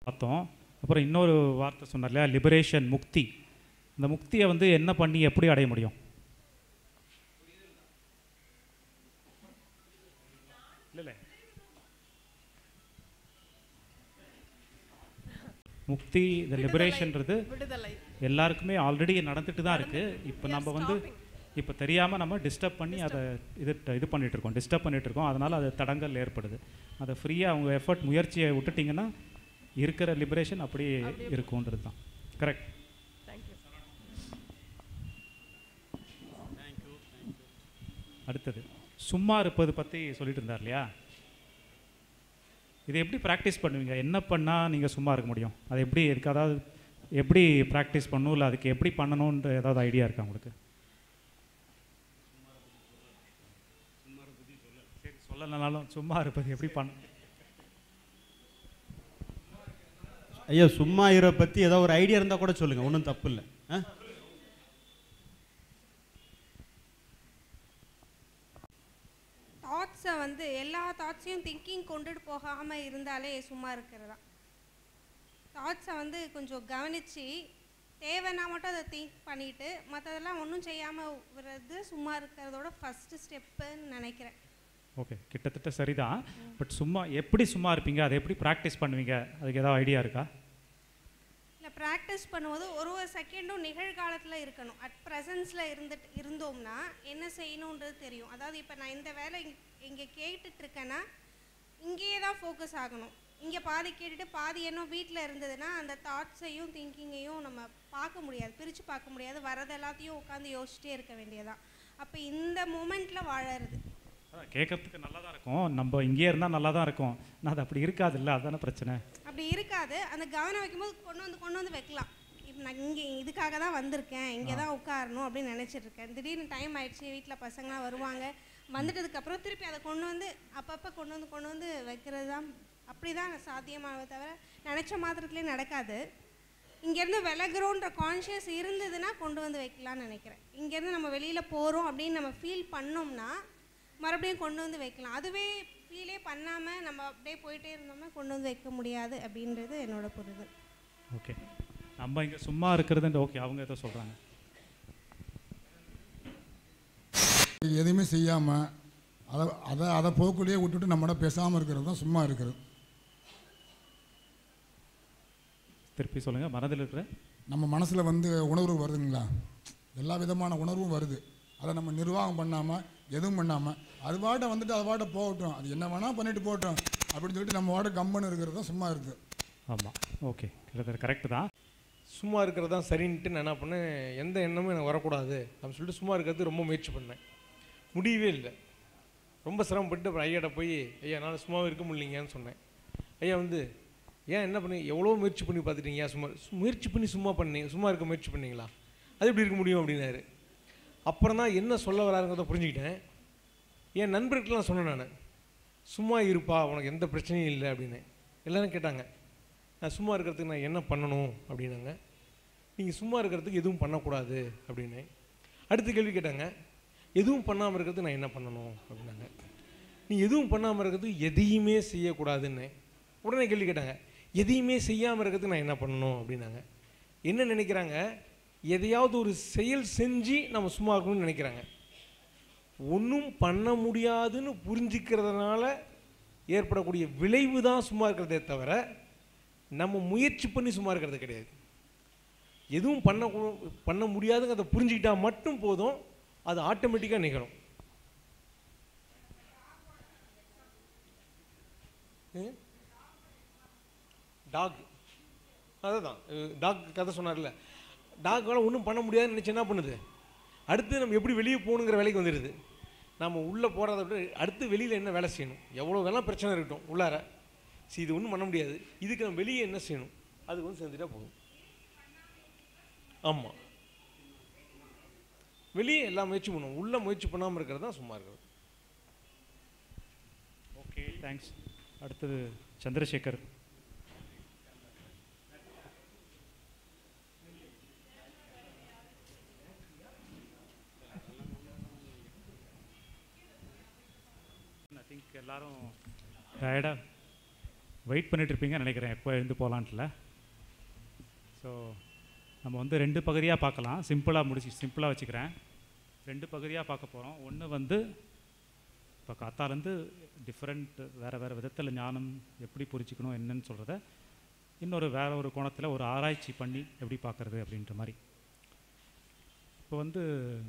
பார்த்தோம் அப்புறம் இன்னொரு வார்த்தை சொன்னார் இல்லையா லிபரேஷன் முக்தி இந்த முக்தியை வந்து என்ன பண்ணி எப்படி அடைய முடியும் இல்லை இல்லை முக்தி இந்த லிபரேஷன்றது விடுதலை எல்லாருக்குமே ஆல்ரெடி நடந்துட்டு தான் இருக்கு இப்போ We are நம்ம வந்து stopping. இப்போ தெரியாமல் நம்ம டிஸ்டர்ப் பண்ணி அதை இது இது பண்ணிட்டு இருக்கோம் டிஸ்டர்ப் பண்ணிட்டு இருக்கோம் அதனால அது தடங்கல் ஏற்படுது அதை ஃப்ரீயாக அவங்க எஃபர்ட் முயற்சியை விட்டுட்டிங்கன்னா இருக்கிற லிபரேஷன் அப்படியே இருக்கும்ன்றது தான் கரெக்ட் தேங்க்யூ அடுத்தது சும்மா இருப்பது பற்றி சொல்லிட்டு இருந்தார் இல்லையா இதை எப்படி ப்ராக்டிஸ் பண்ணுவீங்க என்ன பண்ணால் நீங்கள் சும்மா இருக்க முடியும் அது எப்படி இருக்கு அதாவது எப்படி ப்ராக்டிஸ் பண்ணணும் இல்லை அதுக்கு எப்படி பண்ணணுன்ற ஏதாவது ஐடியா இருக்கா உங்களுக்கு சரி சொல்லலைனாலும் சும்மா இருப்பது எப்படி பண்ண ஐயா சும்மா இரை பற்றி ஏதோ ஒரு ஐடியா இருந்தால் கூட சொல்லுங்கள் ஒன்றும் தப்பு இல்லை ஆ தாட்ஸை வந்து எல்லா தாட்ஸையும் திங்கிங் கொண்டுட்டு போகாமல் இருந்தாலே சும்மா இருக்கிறதா தாட்ஸை வந்து கொஞ்சம் கவனித்து தேவைன்னா மட்டும் அதை திங்க் பண்ணிவிட்டு மற்றதெல்லாம் ஒன்றும் செய்யாமல் விடுறது சும்மா இருக்கிறதோட ஃபஸ்ட்டு ஸ்டெப்புன்னு நினைக்கிறேன் ஓகே கிட்டத்தட்ட சரிதான் பட் சும்மா எப்படி சும்மா இருப்பீங்க அதை எப்படி ப்ராக்டிஸ் பண்ணுவீங்க அதுக்கு ஏதாவது ஐடியா இருக்கா இல்லை ப்ராக்டிஸ் பண்ணும்போது ஒரு ஒரு செகண்டும் நிகழ்காலத்தில் இருக்கணும் அட் ப்ரெசன்ஸில் இருந்துட்டு இருந்தோம்னா என்ன செய்யணுன்றது தெரியும் அதாவது இப்போ நான் இந்த வேலை இங்க- இங்கே கேட்டுட்டு இருக்கேன்னா இங்கேயே தான் ஃபோக்கஸ் ஆகணும் இங்கே பாதி கேட்டுட்டு பாதி என்ன வீட்டில் இருந்ததுன்னா அந்த தாட்ஸையும் திங்கிங்கையும் நம்ம பார்க்க முடியாது பிரித்து பார்க்க முடியாது வரது எல்லாத்தையும் உட்காந்து யோசிச்சிட்டே இருக்க வேண்டியதான் அப்போ இந்த மூமெண்ட்டில் வாழறது அதான் கேட்கறதுக்கு நல்லா தான் இருக்கும் நம்ம இங்கேயே இருந்தால் நல்லா தான் இருக்கும் நான் அது அப்படி இருக்காதுல்ல அதுதானே பிரச்சனை அப்படி இருக்காது அந்த கவனம் வைக்கும்போது கொண்டு வந்து கொண்டு வந்து வைக்கலாம் இப்போ நான் இங்கே இதுக்காக தான் வந்திருக்கேன் இங்கே தான் உட்காரணும் அப்படின்னு நினச்சிட்டு இருக்கேன் திடீர்னு டைம் ஆயிடுச்சு வீட்டில் பசங்களாம் வருவாங்க வந்துட்டதுக்கப்புறம் திருப்பி அதை கொண்டு வந்து அப்பப்போ கொண்டு வந்து கொண்டு வந்து வைக்கிறது தான் அப்படி தான் சாத்தியமானதை தவிர நினச்ச மாத்திரத்துலேயே நடக்காது இங்கேருந்து விலகுறோன்ற கான்ஷியஸ் இருந்ததுன்னா கொண்டு வந்து வைக்கலாம்னு நினைக்கிறேன் இங்கேருந்து நம்ம வெளியில் போகிறோம் அப்படின்னு நம்ம ஃபீல் பண்ணோம்னா மறுபடியும் கொண்டு வந்து வைக்கலாம் அதுவே ஃபீலே பண்ணாமல் நம்ம அப்படியே போயிட்டே இருந்தோம்னா கொண்டு வந்து வைக்க முடியாது அப்படின்றது என்னோட புரிதல் ஓகே நம்ம இங்கே சும்மா இருக்கிறது ஓகே அவங்க ஏதோ சொல்கிறாங்க எதுவுமே செய்யாமல் அதை அதை அதை போக்குள்ளேயே விட்டுட்டு நம்மட பேசாமல் இருக்கிறது தான் சும்மா இருக்கிறது திருப்பி சொல்லுங்கள் மனதில் இருக்கிற நம்ம மனசில் வந்து உணர்வு வருதுங்களா எல்லா விதமான உணர்வும் வருது அதை நம்ம நிர்வாகம் பண்ணாமல் எதுவும் பண்ணாமல் அது பாட்டை வந்துட்டு அது பாட்டை போகட்டும் அது என்ன வேணால் பண்ணிட்டு போகட்டும் அப்படின்னு சொல்லிட்டு நம்ம வாட்ட கம்மன் இருக்கிறது தான் சும்மா இருக்குது ஆமாம் ஓகே கிட்டத்தட்ட கரெக்டு தான் சும்மா இருக்கிறது தான் சரின்ட்டு நான் என்ன பண்ணேன் எந்த எண்ணமும் எனக்கு வரக்கூடாது அப்படின்னு சொல்லிட்டு சும்மா இருக்கிறது ரொம்ப முயற்சி பண்ணேன் முடியவே இல்லை ரொம்ப சிரமப்பட்டு அப்புறம் ஐயாட்ட போய் ஐயா என்னால் சும்மாவே இருக்க முடியலைங்கன்னு சொன்னேன் ஐயா வந்து ஏன் என்ன பண்ணி எவ்வளோ முயற்சி பண்ணி பார்த்துட்டீங்க ஏன் சும்மா சு- முயற்சி பண்ணி சும்மா பண்ணி சும்மா இருக்க முயற்சி பண்ணீங்களா அது எப்படி இருக்க முடியும் அப்படின்னாரு அப்புறம் தான் என்ன சொல்ல வராருங்கிறத புரிஞ்சுக்கிட்டேன் என் நண்பர்கள்லாம் சொன்னேன் நான் சும்மா இருப்பா உனக்கு எந்த பிரச்சனையும் இல்லை அப்படின்னு எல்லாரும் கேட்டாங்க நான் சும்மா இருக்கிறதுக்கு நான் என்ன பண்ணணும் அப்படின்னாங்க நீங்கள் சும்மா இருக்கிறதுக்கு எதுவும் பண்ணக்கூடாது அப்படின்னு அடுத்த கேள்வி கேட்டாங்க எதுவும் பண்ணாமல் இருக்கிறதுக்கு நான் என்ன பண்ணணும் அப்படின்னாங்க நீ எதுவும் பண்ணாமல் இருக்கிறதுக்கு எதையுமே செய்யக்கூடாதுன்னு உடனே கேள்வி கேட்டாங்க எதையுமே செய்யாமல் இருக்கிறதுக்கு நான் என்ன பண்ணணும் அப்படின்னாங்க என்ன நினைக்கிறாங்க எதையாவது ஒரு செயல் செஞ்சு நம்ம சும்மா இருக்கணும்னு நினைக்கிறாங்க ஒன்றும் பண்ண முடியாதுன்னு புரிஞ்சுக்கிறதுனால ஏற்படக்கூடிய விளைவு தான் சும்மா இருக்கிறதே தவிர நம்ம முயற்சி பண்ணி சும்மா இருக்கிறது கிடையாது எதுவும் பண்ண கூ- பண்ண முடியாதுங்கிறத புரிஞ்சுக்கிட்டா மட்டும் போதும் அது ஆட்டோமேட்டிக்காக நிகழும் டாக் அதுதான் டாக் கதை சொன்னார்ல டாக்கால் ஒன்றும் பண்ண முடியாதுன்னு நினச்சி என்ன பண்ணுது அடுத்து நம்ம எப்படி வெளியே போகணுங்கிற வேலைக்கு வந்துடுது நம்ம உள்ளே போகிறத விட அடுத்து வெளியில் என்ன வேலை செய்யணும் எவ்வளோ வேணால் பிரச்சனை இருக்கட்டும் உள்ளார சரி இது ஒன்றும் பண்ண முடியாது இதுக்கு நம்ம வெளியே என்ன செய்யணும் அதுக்கு வந்து செஞ்சுட்டா போதும் ஆமாம் வெளியே எல்லா முயற்சி பண்ணுவோம் உள்ள முயற்சி பண்ணாமல் இருக்கிறது தான் சும்மா இருக்கிறது ஓகே தேங்க்ஸ் அடுத்தது சந்திரசேகர் ஐ திங்க் எல்லாரும் டயர்டாக வெயிட் பண்ணிட்டு இருப்பீங்கன்னு நினைக்கிறேன் எப்போ எழுந்து போகலான்ட்டுல ஸோ நம்ம வந்து ரெண்டு பகுதியாக பார்க்கலாம் சிம்பிளாக முடிச்சு சிம்பிளாக வச்சுக்கிறேன் ரெண்டு பகுதியாக பார்க்க போகிறோம் ஒன்று வந்து இப்போ காத்தாலேருந்து டிஃப்ரெண்ட் வேறு வேறு விதத்தில் ஞானம் எப்படி புரிஞ்சுக்கணும் என்னன்னு சொல்கிறத இன்னொரு வேற ஒரு கோணத்தில் ஒரு ஆராய்ச்சி பண்ணி எப்படி பார்க்குறது அப்படின்ற மாதிரி இப்போ வந்து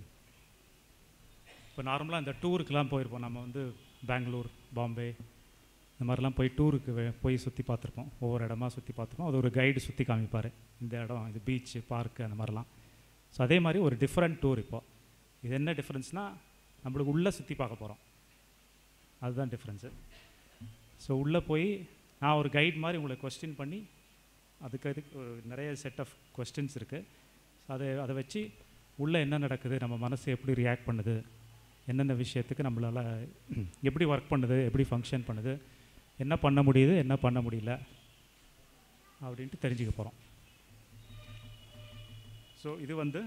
இப்போ நார்மலாக இந்த டூருக்கெலாம் போயிருப்போம் நம்ம வந்து பெங்களூர் பாம்பே இந்த மாதிரிலாம் போய் டூருக்கு வே- போய் சுற்றி பார்த்துருப்போம் ஒவ்வொரு இடமா சுற்றி பார்த்துருப்போம் அது ஒரு கைடு சுற்றி காமிப்பார் இந்த இடம் இது பீச்சு பார்க்கு அந்த மாதிரிலாம் ஸோ அதே மாதிரி ஒரு டிஃப்ரெண்ட் டூர் இப்போ இது என்ன டிஃப்ரென்ஸ்னால் நம்மளுக்கு உள்ளே சுற்றி பார்க்க போகிறோம் அதுதான் டிஃப்ரென்ஸு ஸோ உள்ளே போய் நான் ஒரு கைட் மாதிரி உங்களை கொஸ்டின் பண்ணி அதுக்கு அதுக்கு ஒரு நிறைய செட் ஆஃப் கொஸ்டின்ஸ் இருக்குது ஸோ அதை அதை வச்சு உள்ளே என்ன நடக்குது நம்ம மனசு எப்படி ரியாக்ட் பண்ணுது என்னென்ன விஷயத்துக்கு நம்மளால் எப்படி ஒர்க் பண்ணுது எப்படி ஃபங்க்ஷன் பண்ணுது என்ன பண்ண முடியுது என்ன பண்ண முடியல அப்படின்ட்டு தெரிஞ்சுக்க போகிறோம் ஸோ இது வந்து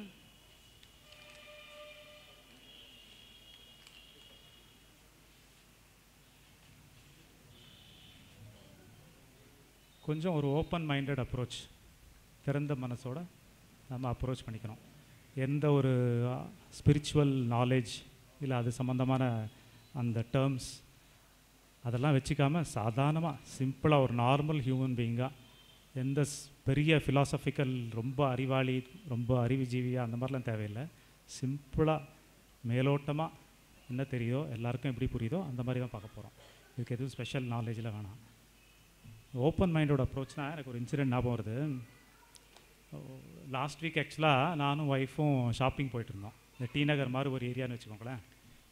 கொஞ்சம் ஒரு ஓப்பன் மைண்டட் அப்ரோச் திறந்த மனசோட நம்ம அப்ரோச் பண்ணிக்கணும் எந்த ஒரு ஸ்பிரிச்சுவல் நாலேஜ் இல்லை அது சம்மந்தமான அந்த டேர்ம்ஸ் அதெல்லாம் வச்சுக்காம சாதாரணமாக சிம்பிளாக ஒரு நார்மல் ஹியூமன் பீயிங்காக எந்த ஸ்- பெரிய ஃபிலாசபிக்கல் ரொம்ப அறிவாளி ரொம்ப அறிவுஜீவியாக அந்த மாதிரிலாம் தேவையில்லை சிம்பிளாக மேலோட்டமாக என்ன தெரியுதோ எல்லாருக்கும் எப்படி புரியுதோ அந்த மாதிரி தான் பார்க்க போகிறோம் இதுக்கு எதுவும் ஸ்பெஷல் நாலேஜில் வேணாம் ஓப்பன் மைண்டோட அப்ரோச்னா எனக்கு ஒரு இன்சிடென்ட் ஞாபகம் வருது லாஸ்ட் வீக் ஆக்சுவலாக நானும் ஒய்ஃபும் ஷாப்பிங் போயிட்டு இருந்தோம் இந்த டி நகர் மாதிரி ஒரு ஏரியான்னு வச்சுக்கோங்களேன்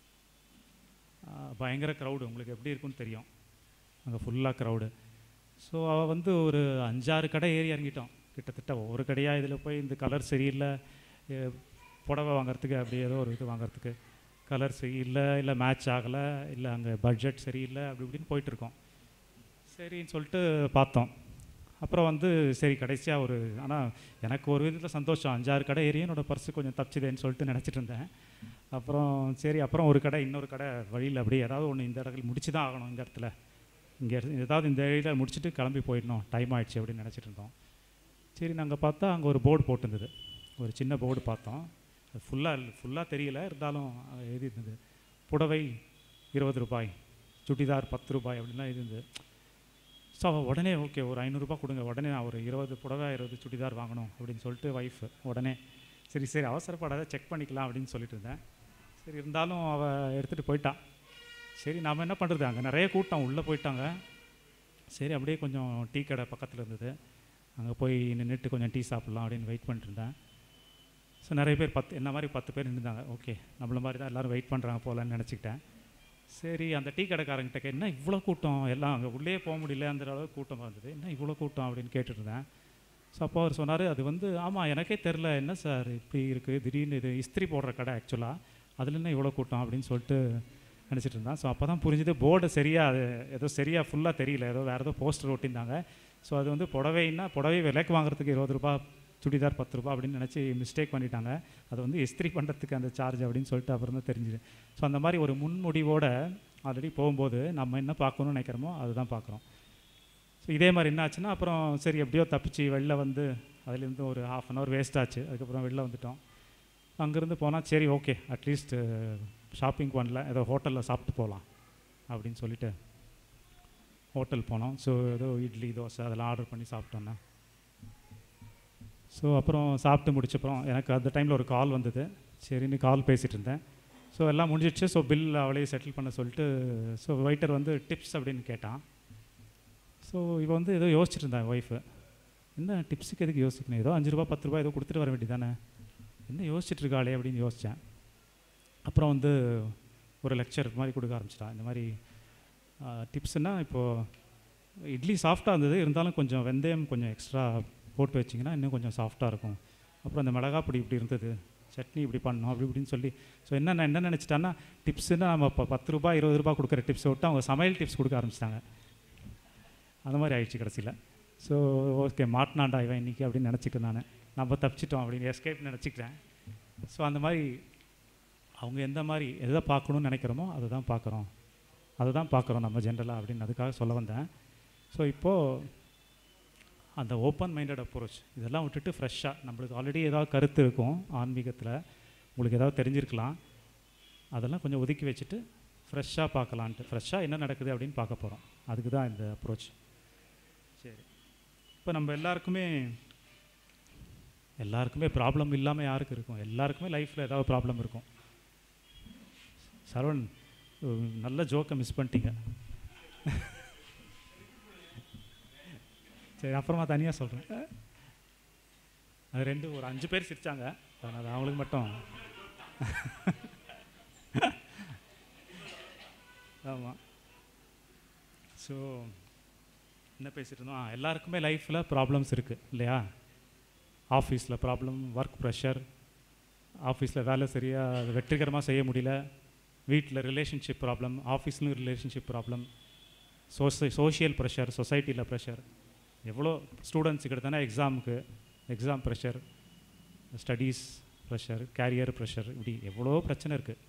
ஆஹ் பயங்கர க்ரௌடு உங்களுக்கு எப்படி இருக்குன்னு தெரியும் அங்கே ஃபுல்லாக க்ரௌடு ஸோ அவள் வந்து ஒரு அஞ்சாறு கடை ஏறி இறங்கிட்டோம் கிட்டத்தட்ட ஒவ்வொரு கடையாக இதில் போய் இந்த கலர் சரியில்லை எ- புடவை வாங்குறதுக்கு அப்படி ஏதோ ஒரு இது வாங்குறதுக்கு கலர் சரியில்லை இல்லை மேட்ச் ஆகலை இல்லை அங்கே பட்ஜெட் சரியில்லை அப்படி இப்படின்னு போயிட்டுருக்கோம் சரின்னு சொல்லிட்டு பார்த்தோம் அப்புறம் வந்து சரி கடைசியாக ஒரு ஆனால் எனக்கு ஒரு விதத்தில் சந்தோஷம் அஞ்சாறு கடை ஏறி என்னோட பர்ஸு கொஞ்சம் தப்பிச்சுதேன்னு சொல்லிட்டு நினச்சிட்டு இருந்தேன் அப்புறம் சரி அப்புறம் ஒரு கடை இன்னொரு கடை வழியில் அப்படியே ஏதாவது ஒன்று இந்த இடத்துல முடிச்சு தான் ஆகணும் இந்த இடத்துல இங்கே ஏதாவது இந்த ஏரியாவில் முடிச்சுட்டு கிளம்பி போயிடணும் டைம் ஆயிடுச்சு அப்படின்னு நினச்சிட்டு இருந்தோம் சரி நாங்கள் பார்த்தா அங்கே ஒரு போர்டு போட்டிருந்தது ஒரு சின்ன போர்டு பார்த்தோம் அது ஃபுல்லாக ஃபுல்லாக தெரியல இருந்தாலும் அங்க எழுதி இருந்தது புடவை இருபது ரூபாய் சுடிதார் பத்து ரூபாய் அப்படின்லாம் இருந்தது ஸோ அவள் உடனே ஓகே ஒரு ஐநூறுரூபா கொடுங்க உடனே நான் ஒரு இருபது புடவை இருபது சுடிதார் வாங்கணும் அப்படின்னு சொல்லிட்டு ஒய்ஃப் உடனே சரி சரி அவசரப்படாத செக் பண்ணிக்கலாம் அப்படின்னு சொல்லிட்டு இருந்தேன் சரி இருந்தாலும் அவள் எடுத்துகிட்டு போயிட்டான் சரி நாம் என்ன பண்ணுறது அங்கே நிறைய கூட்டம் உள்ளே போயிட்டாங்க சரி அப்படியே கொஞ்சம் டீ கடை பக்கத்தில் இருந்தது அங்கே போய் நின்றுட்டு கொஞ்சம் டீ சாப்பிட்லாம் அப்படின்னு வெயிட் பண்ணிட்டு இருந்தேன் ஸோ நிறைய பேர் பத்து என்ன மாதிரி பத்து பேர் நின்றுந்தாங்க ஓகே நம்மள மாதிரி தான் எல்லோரும் வெயிட் பண்ணுறாங்க போலன்னு நினச்சிக்கிட்டேன் சரி அந்த டீ கடைக்காரங்கிட்ட கே- என்ன இவ்வளோ கூட்டம் எல்லாம் அங்கே உள்ளே போக முடியல அந்த அளவுக்கு கூட்டமாக இருந்தது என்ன இவ்வளோ கூட்டம் அப்படின்னு கேட்டுட்டு இருந்தேன் ஸோ அப்போ அவர் சொன்னார் அது வந்து ஆமாம் எனக்கே தெரில என்ன சார் இப்படி இருக்குது திடீர்னு இது இஸ்திரி போடுற கடை ஆக்சுவலாக அதில் என்ன இவ்வளோ கூட்டம் அப்படின்னு சொல்லிட்டு நினச்சிட்டு இருந்தான் ஸோ அப்போ தான் புரிஞ்சுது போர்டு சரியாக அது ஏதோ சரியாக ஃபுல்லாக தெரியல ஏதோ வேறு ஏதோ போஸ்டர் ஒட்டியிருந்தாங்க ஸோ அது வந்து புடவைன்னா புடவை விலைக்கு வாங்குறதுக்கு இருபது ரூபா சுடிதார் பத்து ரூபா அப்படின்னு நினச்சி மிஸ்டேக் பண்ணிட்டாங்க அது வந்து இஸ்திரி பண்ணுறதுக்கு அந்த சார்ஜ் அப்படின்னு சொல்லிட்டு அப்புறம் தான் தெரிஞ்சுது ஸோ அந்த மாதிரி ஒரு முன்முடிவோட ஆல்ரெடி போகும்போது நம்ம என்ன பார்க்கணும்னு நினைக்கிறோமோ அதுதான் பார்க்குறோம் ஸோ இதே மாதிரி என்ன ஆச்சுன்னா அப்புறம் சரி எப்படியோ தப்பிச்சு வெளில வந்து அதுலேருந்து ஒரு ஹாஃப் அன் ஹவர் வேஸ்ட் ஆச்சு அதுக்கப்புறம் வெளில வந்துட்டோம் அங்கேருந்து போனால் சரி ஓகே அட்லீஸ்ட் ஷாப்பிங் பண்ணல ஏதோ ஹோட்டலில் சாப்பிட்டு போகலாம் அப்படின்னு சொல்லிட்டு ஹோட்டல் போனோம் ஸோ ஏதோ இட்லி தோசை அதெல்லாம் ஆர்டர் பண்ணி சாப்பிட்டோன்னா ஸோ அப்புறம் சாப்பிட்டு முடிச்சப்புறம் எனக்கு அந்த டைமில் ஒரு கால் வந்தது சரின்னு கால் பேசிகிட்டு இருந்தேன் ஸோ எல்லாம் முடிஞ்சிடுச்சு ஸோ பில் அவளே செட்டில் பண்ண சொல்லிட்டு ஸோ வெயிட்டர் வந்து டிப்ஸ் அப்படின்னு கேட்டான் ஸோ இவ வந்து ஏதோ யோசிச்சுட்டு இருந்தான் ஒய்ஃபு என்ன டிப்ஸுக்கு எதுக்கு யோசிக்கணும் ஏதோ அஞ்சு ரூபா பத்து ரூபா ஏதோ கொடுத்துட்டு வர வேண்டியதானே என்ன யோசிச்சுட்டு இருக்காளே அப்படின்னு யோசித்தேன் அப்புறம் வந்து ஒரு லெக்சர் மாதிரி கொடுக்க ஆரம்பிச்சிட்டான் இந்த மாதிரி டிப்ஸ்னால் இப்போது இட்லி சாஃப்டாக இருந்தது இருந்தாலும் கொஞ்சம் வெந்தயம் கொஞ்சம் எக்ஸ்ட்ரா போட்டு வச்சிங்கன்னா இன்னும் கொஞ்சம் சாஃப்டாக இருக்கும் அப்புறம் அந்த மிளகா பொடி இப்படி இருந்தது சட்னி இப்படி பண்ணோம் அப்படி இப்படின்னு சொல்லி ஸோ என்ன நான் என்ன நினச்சிட்டான்னா டிப்ஸுன்னா நம்ம இப்போ பத்து ரூபாய் இருபது ரூபாய் கொடுக்குற டிப்ஸை விட்டு அவங்க சமையல் டிப்ஸ் கொடுக்க ஆரம்பிச்சிட்டாங்க அந்த மாதிரி ஆயிடுச்சு கடைசியில் ஸோ ஓகே மாட்டினாண்டா இவன் இன்னைக்கு அப்படின்னு நினச்சிட்டு நான் நம்ம தப்பிச்சிட்டோம் அப்படின்னு எஸ்கேப் நினச்சிக்கிறேன் ஸோ அந்த மாதிரி அவங்க எந்த மாதிரி எதை பார்க்கணும்னு நினைக்கிறோமோ அதை தான் பார்க்குறோம் அதை தான் பார்க்குறோம் நம்ம ஜென்ரலாக அப்படின்னு அதுக்காக சொல்ல வந்தேன் ஸோ இப்போது அந்த ஓப்பன் மைண்டட் அப்ரோச் இதெல்லாம் விட்டுட்டு ஃப்ரெஷ்ஷாக நம்மளுக்கு ஆல்ரெடி ஏதாவது கருத்து இருக்கும் ஆன்மீகத்தில் உங்களுக்கு ஏதாவது தெரிஞ்சிருக்கலாம் அதெல்லாம் கொஞ்சம் ஒதுக்கி வச்சுட்டு ஃப்ரெஷ்ஷாக பார்க்கலான்ட்டு ஃப்ரெஷ்ஷாக என்ன நடக்குது அப்படின்னு பார்க்க போகிறோம் அதுக்கு தான் இந்த அப்ரோச் சரி இப்போ நம்ம எல்லாருக்குமே எல்லாருக்குமே ப்ராப்ளம் இல்லாமல் யாருக்கு இருக்கும் எல்லாருக்குமே லைஃப்பில் ஏதாவது ப்ராப்ளம் இருக்கும் சரவண் ஒரு நல்ல ஜோக்கை மிஸ் பண்ணிட்டீங்க சரி அப்புறமா தனியாக சொல்கிறேன் அது ரெண்டு ஒரு அஞ்சு பேர் சிரிச்சாங்க அதனால் அவங்களுக்கு மட்டும் ஆமாம் ஸோ என்ன பேசிட்டு இருந்தோம் ஆ, எல்லாருக்குமே லைஃப்பில் ப்ராப்ளம்ஸ் இருக்குது இல்லையா ஆஃபீஸில் ப்ராப்ளம் ஒர்க் ப்ரெஷர் ஆஃபீஸில் வேலை சரியாக வெற்றிகரமாக செய்ய முடியல வீட்டில் ரிலேஷன்ஷிப் ப்ராப்ளம் ஆஃபீஸ்லையும் ரிலேஷன்ஷிப் ப்ராப்ளம் சோசி சோஷியல் ப்ரெஷர் சொசைட்டியில் ப்ரெஷர் எவ்வளோ ஸ்டூடெண்ட்ஸுக்கு தானே எக்ஸாமுக்கு exam pressure studies pressure career pressure இப்படி எவ்வளோ பிரச்சனை இருக்குது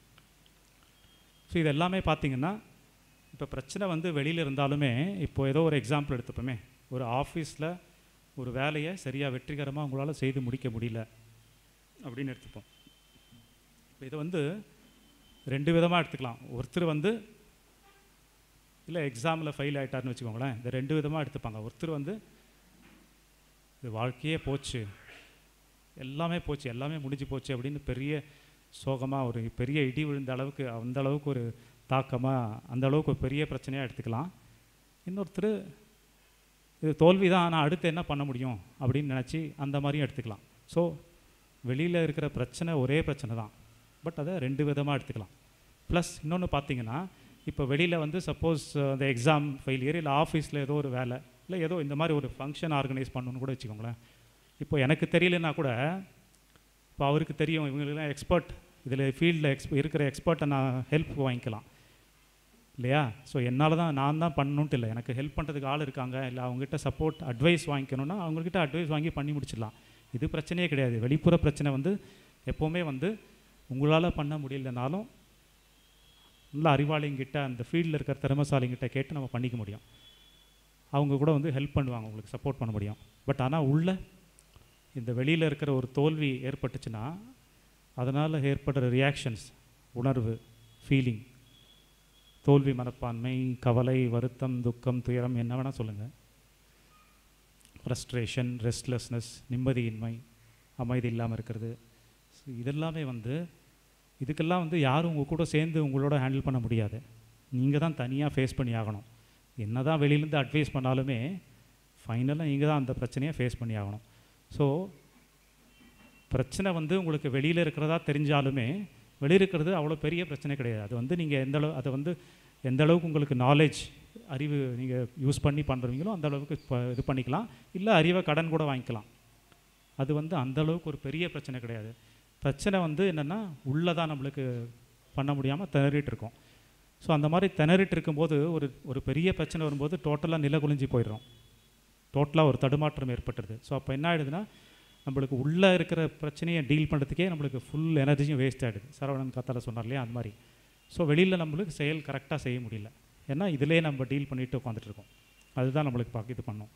ஸோ இது எல்லாமே பார்த்தீங்கன்னா இப்போ பிரச்சனை வந்து வெளியில் இருந்தாலுமே இப்போ ஏதோ ஒரு எக்ஸாம்பிள் எடுத்துப்போமே ஒரு ஆஃபீஸில் ஒரு வேலையை சரியாக வெற்றிகரமாக உங்களால் செய்து முடிக்க முடியல அப்படின்னு எடுத்துப்போம் இப்போ இதை வந்து ரெண்டு விதமாக எடுத்துக்கலாம் ஒருத்தர் வந்து இல்லை எக்ஸாமில் ஃபெயில் ஆயிட்டாருன்னு வச்சுக்கோங்களேன் இந்த ரெண்டு விதமாக எடுத்துப்பாங்க ஒருத்தர் வந்து இது வாழ்க்கையே போச்சு எல்லாமே போச்சு எல்லாமே முடிஞ்சு போச்சு அப்படின்னு பெரிய சோகமாக ஒரு பெரிய இடி விழுந்த அளவுக்கு அந்த அளவுக்கு ஒரு தாக்கமாக அந்த அளவுக்கு ஒரு பெரிய பிரச்சனையாக எடுத்துக்கலாம் இன்னொருத்தர் இது தோல்வி தான் ஆனால் அடுத்து என்ன பண்ண முடியும் அப்படின்னு நினச்சி அந்த மாதிரியும் எடுத்துக்கலாம் ஸோ வெளியில் இருக்கிற பிரச்சனை ஒரே பிரச்சனை தான் பட் அதை ரெண்டு விதமாக எடுத்துக்கலாம் ப்ளஸ் இன்னொன்று பார்த்தீங்கன்னா இப்போ வெளியில் வந்து சப்போஸ் அந்த எக்ஸாம் ஃபெயிலியர் இல்லை ஆஃபீஸில் ஏதோ ஒரு வேலை இல்லை ஏதோ இந்த மாதிரி ஒரு ஃபங்க்ஷன் ஆர்கனைஸ் பண்ணணும்னு கூட வச்சுக்கோங்களேன் இப்போ எனக்கு தெரியலனா கூட இப்போ அவருக்கு தெரியும் இவங்களுக்குலாம் எக்ஸ்பர்ட் இதில் ஃபீல்டில் எக்ஸ்ப் இருக்கிற எக்ஸ்பர்ட்டை நான் ஹெல்ப் வாங்கிக்கலாம் இல்லையா ஸோ என்னால் தான் நான் தான் பண்ணணுன்ட்டு இல்லை எனக்கு ஹெல்ப் பண்ணுறதுக்கு ஆள் இருக்காங்க இல்லை அவங்ககிட்ட சப்போர்ட் அட்வைஸ் வாங்கிக்கணும்னா அவங்கக்கிட்ட அட்வைஸ் வாங்கி பண்ணி முடிச்சிடலாம் இது பிரச்சனையே கிடையாது வெளிப்புற பிரச்சனை வந்து எப்போவுமே வந்து உங்களால் பண்ண முடியலனாலும் நல்ல அறிவாளிங்கிட்ட அந்த ஃபீல்டில் இருக்கிற திறமைசாலிங்கிட்ட கேட்டு நம்ம பண்ணிக்க முடியும் அவங்க கூட வந்து ஹெல்ப் பண்ணுவாங்க உங்களுக்கு சப்போர்ட் பண்ண முடியும் பட் ஆனால் உள்ள இந்த வெளியில் இருக்கிற ஒரு தோல்வி ஏற்பட்டுச்சுன்னா அதனால் ஏற்படுற ரியாக்ஷன்ஸ் உணர்வு ஃபீலிங் தோல்வி மனப்பான்மை கவலை வருத்தம் துக்கம் துயரம் என்ன வேணால் சொல்லுங்கள் ஃப்ரஸ்ட்ரேஷன் ரெஸ்ட்லெஸ்னஸ் நிம்மதியின்மை அமைதி இல்லாமல் இருக்கிறது ஸோ இதெல்லாமே வந்து இதுக்கெல்லாம் வந்து யாரும் உங்கள் கூட சேர்ந்து உங்களோட ஹேண்டில் பண்ண முடியாது நீங்கள் தான் தனியாக ஃபேஸ் பண்ணி ஆகணும் என்ன தான் வெளியிலேருந்து அட்வைஸ் பண்ணாலுமே ஃபைனலாக நீங்கள் தான் அந்த பிரச்சனையை ஃபேஸ் பண்ணி ஆகணும் ஸோ பிரச்சனை வந்து உங்களுக்கு வெளியில் இருக்கிறதா தெரிஞ்சாலுமே வெளியே இருக்கிறது அவ்வளோ பெரிய பிரச்சனை கிடையாது அது வந்து நீங்கள் எந்த அளவு அதை வந்து எந்த அளவுக்கு உங்களுக்கு நாலேஜ் அறிவு நீங்கள் யூஸ் பண்ணி பண்ணுறீங்களோ அந்த அளவுக்கு ப- இது பண்ணிக்கலாம் இல்லை அறிவை கடன் கூட வாங்கிக்கலாம் அது வந்து அந்த அளவுக்கு ஒரு பெரிய பிரச்சனை கிடையாது பிரச்சனை வந்து என்னென்னா உள்ளே தான் நம்மளுக்கு பண்ண முடியாமல் திணறிட்டு இருக்கோம் ஸோ அந்த மாதிரி திணறிட்டு இருக்கும்போது ஒரு ஒரு பெரிய பிரச்சனை வரும்போது டோட்டலாக நிலகுலிஞ்சி போயிடுறோம் டோட்டலாக ஒரு தடுமாற்றம் ஏற்பட்டுருது ஸோ அப்போ என்ன ஆகிடுதுன்னா நம்மளுக்கு உள்ளே இருக்கிற பிரச்சனையை டீல் பண்ணுறதுக்கே நம்மளுக்கு ஃபுல் எனர்ஜியும் வேஸ்ட் ஆகிடுது சரவணன் கத்தால சொன்னார் இல்லையா அந்த மாதிரி ஸோ வெளியில் நம்மளுக்கு செயல் கரெக்டாக செய்ய முடியல ஏன்னா இதிலே நம்ம டீல் பண்ணிட்டு உட்காந்துட்டு இருக்கோம் அதுதான் நம்மளுக்கு பார்க்க இது பண்ணும்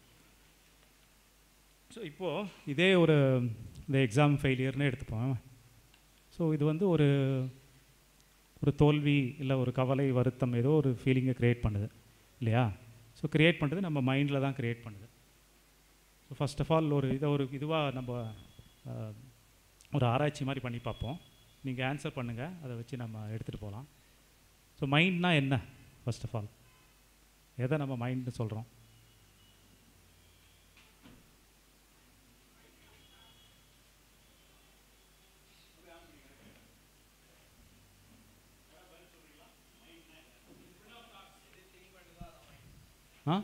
ஸோ இப்போது இதே ஒரு இந்த எக்ஸாம் ஃபெயிலியர்னு எடுத்துப்போம் ஸோ இது வந்து ஒரு ஒரு தோல்வி இல்லை ஒரு கவலை வருத்தம் ஏதோ ஒரு ஃபீலிங்கை க்ரியேட் பண்ணுது இல்லையா ஸோ க்ரியேட் பண்ணுறது நம்ம மைண்டில் தான் க்ரியேட் பண்ணுது ஸோ ஃபர்ஸ்ட் ஆஃப் ஆல் ஒரு இதை ஒரு இதுவாக நம்ம அஹ், ஒரு ஆராய்ச்சி மாதிரி பண்ணி பார்ப்போம் நீங்கள் ஆன்சர் பண்ணுங்கள் அதை வச்சு நம்ம எடுத்துகிட்டு போகலாம் ஸோ மைண்ட்னா என்ன ஃபர்ஸ்ட் ஆஃப் ஆல் எதை நம்ம மைண்ட்னு சொல்கிறோம் ஆ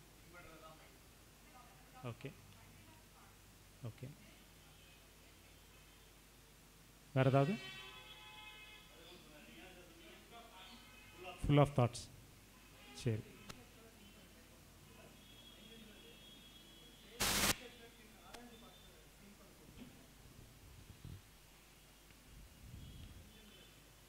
ஓகே ஓகே வேறு ஏதாவது ஃபுல் ஆஃப் தாட்ஸ் சரி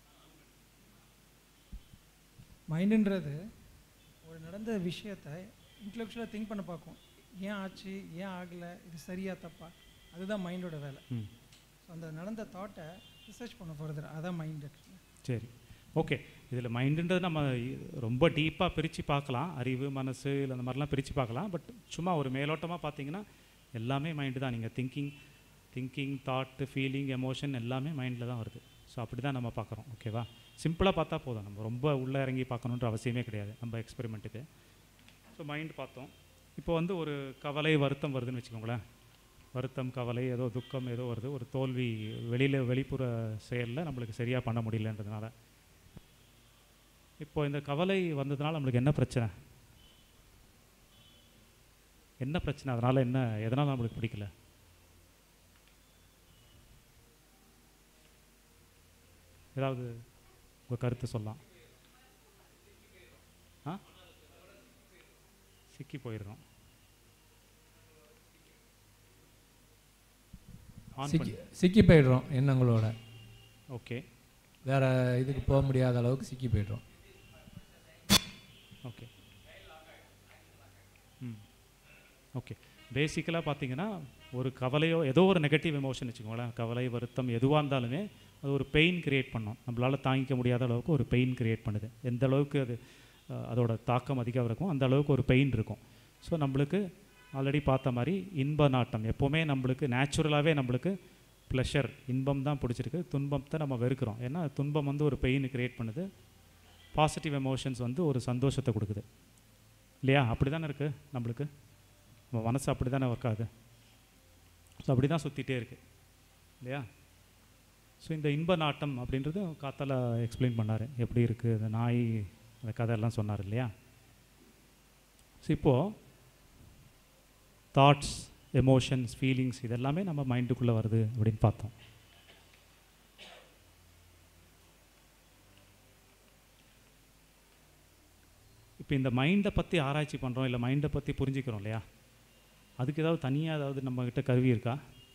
மைண்டுன்றது ஒரு நடந்த விஷயத்தை இன்டெலெக்சுவலாக திங்க் பண்ண பார்க்கும் ஏன் ஆச்சு ஏன் ஆகலை இது சரியா தப்பா அதுதான் மைண்டோட வேலை ம் ஸோ அந்த நடந்த தாட்டை ரிசர்ச் பண்ண ஃபர்தர் அதான் மைண்ட் சரி ஓகே இதில் மைண்டுன்றது நம்ம இ- ரொம்ப டீப்பாக பிரித்து பார்க்கலாம் அறிவு மனசு இல்லை அந்த மாதிரிலாம் பிரித்து பார்க்கலாம் பட் சும்மா ஒரு மேலோட்டமாக பார்த்தீங்கன்னா எல்லாமே மைண்டு தான் நீங்கள் thinking thinking thought feeling emotion எல்லாமே மைண்டில் தான் வருது ஸோ அப்படி தான் நம்ம பார்க்குறோம் ஓகேவா சிம்பிளாக பார்த்தா போதும் நம்ம ரொம்ப உள்ளே இறங்கி பார்க்கணுன்ற அவசியமே கிடையாது நம்ம எக்ஸ்பெரிமெண்ட்டுக்கு ஸோ மைண்ட் பார்த்தோம் இப்போ வந்து ஒரு கவலை வருத்தம் வருதுன்னு வச்சுக்கோங்களேன் வருத்தம் கவலை ஏதோ துக்கம் ஏதோ வருது ஒரு தோல்வி வெளியில் வெளிப்புற செயலில் நம்மளுக்கு சரியாக பண்ண முடியலன்றதுனால இப்போ இந்த கவலை வந்ததுனால நம்மளுக்கு என்ன பிரச்சனை என்ன பிரச்சனை அதனால் என்ன எதனால் நம்மளுக்கு பிடிக்கல ஏதாவது உங்கள் கருத்து சொல்லலாம் ஆ சிக்கி போயிடுறோம் ஆன் சிக்கி பண்ணி சிக்கி போயிடுறோம் எண்ணங்களோட ஓகே வேற இதுக்கு போக முடியாத அளவுக்கு சிக்கி போயிடுறோம் ஓகே ம் ஓகே பேசிக்கலாக பார்த்தீங்கன்னா ஒரு கவலையோ ஏதோ ஒரு நெகட்டிவ் எமோஷன் வச்சுக்கோங்களேன் கவலை வருத்தம் எதுவாக இருந்தாலுமே அது ஒரு பெயின் கிரியேட் பண்ணும் நம்மளால் தாங்கிக்க முடியாத அளவுக்கு ஒரு பெயின் கிரியேட் பண்ணுது எந்த அளவுக்கு அது அஹ், அதோட தாக்கம் அதிகம் இருக்கும் அந்த அளவுக்கு ஒரு பெயின் இருக்கும் ஸோ நம்மளுக்கு ஆல்ரெடி பார்த்த மாதிரி இன்ப நாட்டம் எப்போவுமே நம்மளுக்கு நேச்சுரலாகவே நம்மளுக்கு ப்ளஷர் இன்பம் தான் பிடிச்சிருக்கு துன்பத்தை நம்ம வெறுக்கிறோம் ஏன்னா துன்பம் வந்து ஒரு பெயின் கிரியேட் பண்ணுது பாசிட்டிவ் எமோஷன்ஸ் வந்து ஒரு சந்தோஷத்தை கொடுக்குது இல்லையா அப்படி தானே இருக்குது நம்மளுக்கு நம்ம மனசு அப்படி தானே ஒர்க் ஆகுது ஸோ அப்படி தான் சுற்றிட்டே இருக்குது இல்லையா ஸோ இந்த இன்ப நாட்டம் அப்படின்றது காத்தால எக்ஸ்பிளைன் பண்ணார் எப்படி இருக்குது இந்த நாய் அந்த கதையெல்லாம் சொன்னார் இல்லையா ஸோ இப்போது தாட்ஸ் எமோஷன்ஸ் ஃபீலிங்ஸ் இதெல்லாமே நம்ம மைண்டுக்குள்ளே வருது அப்படின்னு பார்த்தோம் இப்போ இந்த மைண்டை பற்றி ஆராய்ச்சி பண்ணுறோம் இல்லை மைண்டை பற்றி புரிஞ்சுக்கிறோம் இல்லையா அதுக்கு ஏதாவது தனியாக ஏதாவது நம்மக்கிட்ட கருவி இருக்கா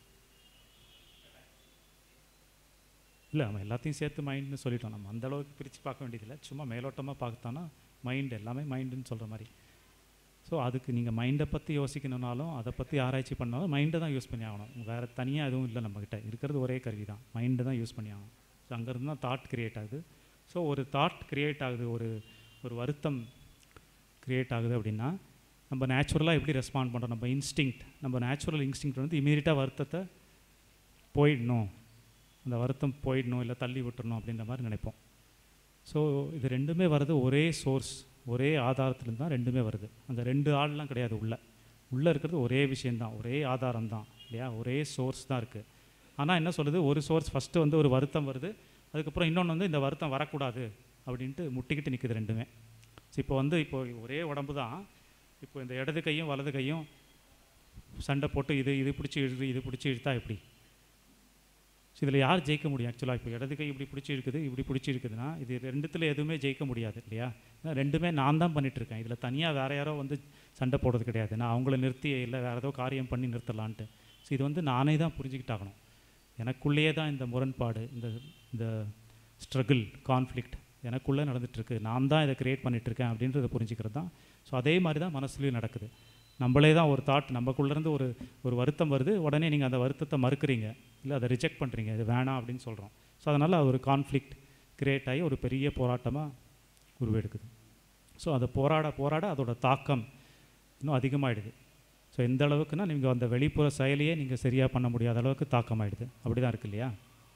இல்லை நம்ம எல்லாத்தையும் சேர்த்து மைண்டுன்னு சொல்லிட்டோம் நம்ம அந்த அளவுக்கு பிரித்து பார்க்க வேண்டியதில்லை சும்மா மேலோட்டமாக பார்த்தோன்னா மைண்டு எல்லாமே மைண்டுன்னு சொல்கிற மாதிரி ஸோ அதுக்கு நீங்கள் மைண்டை பற்றி யோசிக்கணுனாலும் அதை பற்றி ஆராய்ச்சி பண்ணாலும் மைண்டை தான் யூஸ் பண்ணி ஆகணும் வேறு தனியாக எதுவும் இல்லை நம்மக்கிட்ட இருக்கிறது ஒரே கருவி தான் மைண்டை தான் யூஸ் பண்ணி ஆகணும் ஸோ அங்கேருந்து தான் தாட் கிரியேட் ஆகுது ஸோ ஒரு தாட் கிரியேட் ஆகுது ஒரு ஒரு வருத்தம் கிரியேட் ஆகுது அப்படின்னா நம்ம நேச்சுரலாக எப்படி ரெஸ்பாண்ட் பண்ணுறோம் நம்ம இன்ஸ்டிங்க்ட் நம்ம நேச்சுரல் இன்ஸ்டிங்க்ட் வந்து இமீடியட்டாக வருத்தத்தை போயிடணும் அந்த வருத்தம் போயிடணும் இல்லை தள்ளி விட்டுறணும் அப்படின்ற மாதிரி நினைப்போம் ஸோ இது ரெண்டுமே வருது ஒரே சோர்ஸ் ஒரே ஆதாரத்துலேருந்து தான் ரெண்டுமே வருது அந்த ரெண்டு ஆள்லாம் கிடையாது உள்ள உள்ளே இருக்கிறது ஒரே விஷயந்தான் ஒரே ஆதாரம் தான் இல்லையா ஒரே சோர்ஸ் தான் இருக்குது ஆனால் என்ன சொல்லுது ஒரு சோர்ஸ் ஃபஸ்ட்டு வந்து ஒரு வருத்தம் வருது அதுக்கப்புறம் இன்னொன்று வந்து இந்த வருத்தம் வரக்கூடாது அப்படின்ட்டு முட்டிக்கிட்டு நிற்குது ரெண்டுமே ஸோ இப்போ வந்து இப்போ ஒரே உடம்பு தான் இப்போ இந்த இடது கையும் வலது கையும் சண்டை போட்டு இது இது பிடிச்சி இழுது இது பிடிச்சி இழுத்தா எப்படி ஸோ இதில் யார் ஜெயிக்க முடியும் ஆக்சுவலாக இப்போ இடது கை இப்படி பிடிச்சி இருக்குது இப்படி பிடிச்சி இருக்குதுன்னா இது ரெண்டுத்தில் எதுவுமே ஜெயிக்க முடியாது இல்லையா ஏன்னா ரெண்டுமே நான் தான் பண்ணிகிட்ருக்கேன் இதில் தனியாக வேறு யாரோ வந்து சண்டை போடுறது கிடையாது நான் அவங்கள நிறுத்தி இல்லை வேறு ஏதோ காரியம் பண்ணி நிறுத்தலான்ட்டு ஸோ இது வந்து நானே தான் புரிஞ்சுக்கிட்டாகணும் எனக்குள்ளேயே தான் இந்த முரண்பாடு இந்த இந்த ஸ்ட்ரகிள் கான்ஃப்ளிக்ட் எனக்குள்ளே நடந்துகிட்ருக்கு நான் தான் இதை க்ரியேட் பண்ணிகிட்ருக்கேன் அப்படின்றத புரிஞ்சுக்கிறது தான் ஸோ அதே மாதிரி தான் மனசுலையும் நடக்குது நம்மளே தான் ஒரு தாட் நமக்குள்ளேருந்து ஒரு ஒரு வருத்தம் வருது உடனே நீங்கள் அந்த வருத்தத்தை மறுக்கிறீங்க இல்லை அதை ரிஜெக்ட் பண்ணுறீங்க இது வேணாம் அப்படின்னு சொல்கிறோம் ஸோ அதனால் ஒரு கான்ஃப்ளிக்ட் கிரியேட் ஆகி ஒரு பெரிய போராட்டமாக உருவெடுக்குது ஸோ அதை போராட போராட அதோட தாக்கம் இன்னும் அதிகமாகிடுது ஸோ எந்த அளவுக்குன்னா நீங்கள் அந்த வெளிப்புற செயலையே நீங்கள் சரியாக பண்ண முடியாத அளவுக்கு தாக்கமாயிடுது அப்படி தான் இருக்கு இல்லையா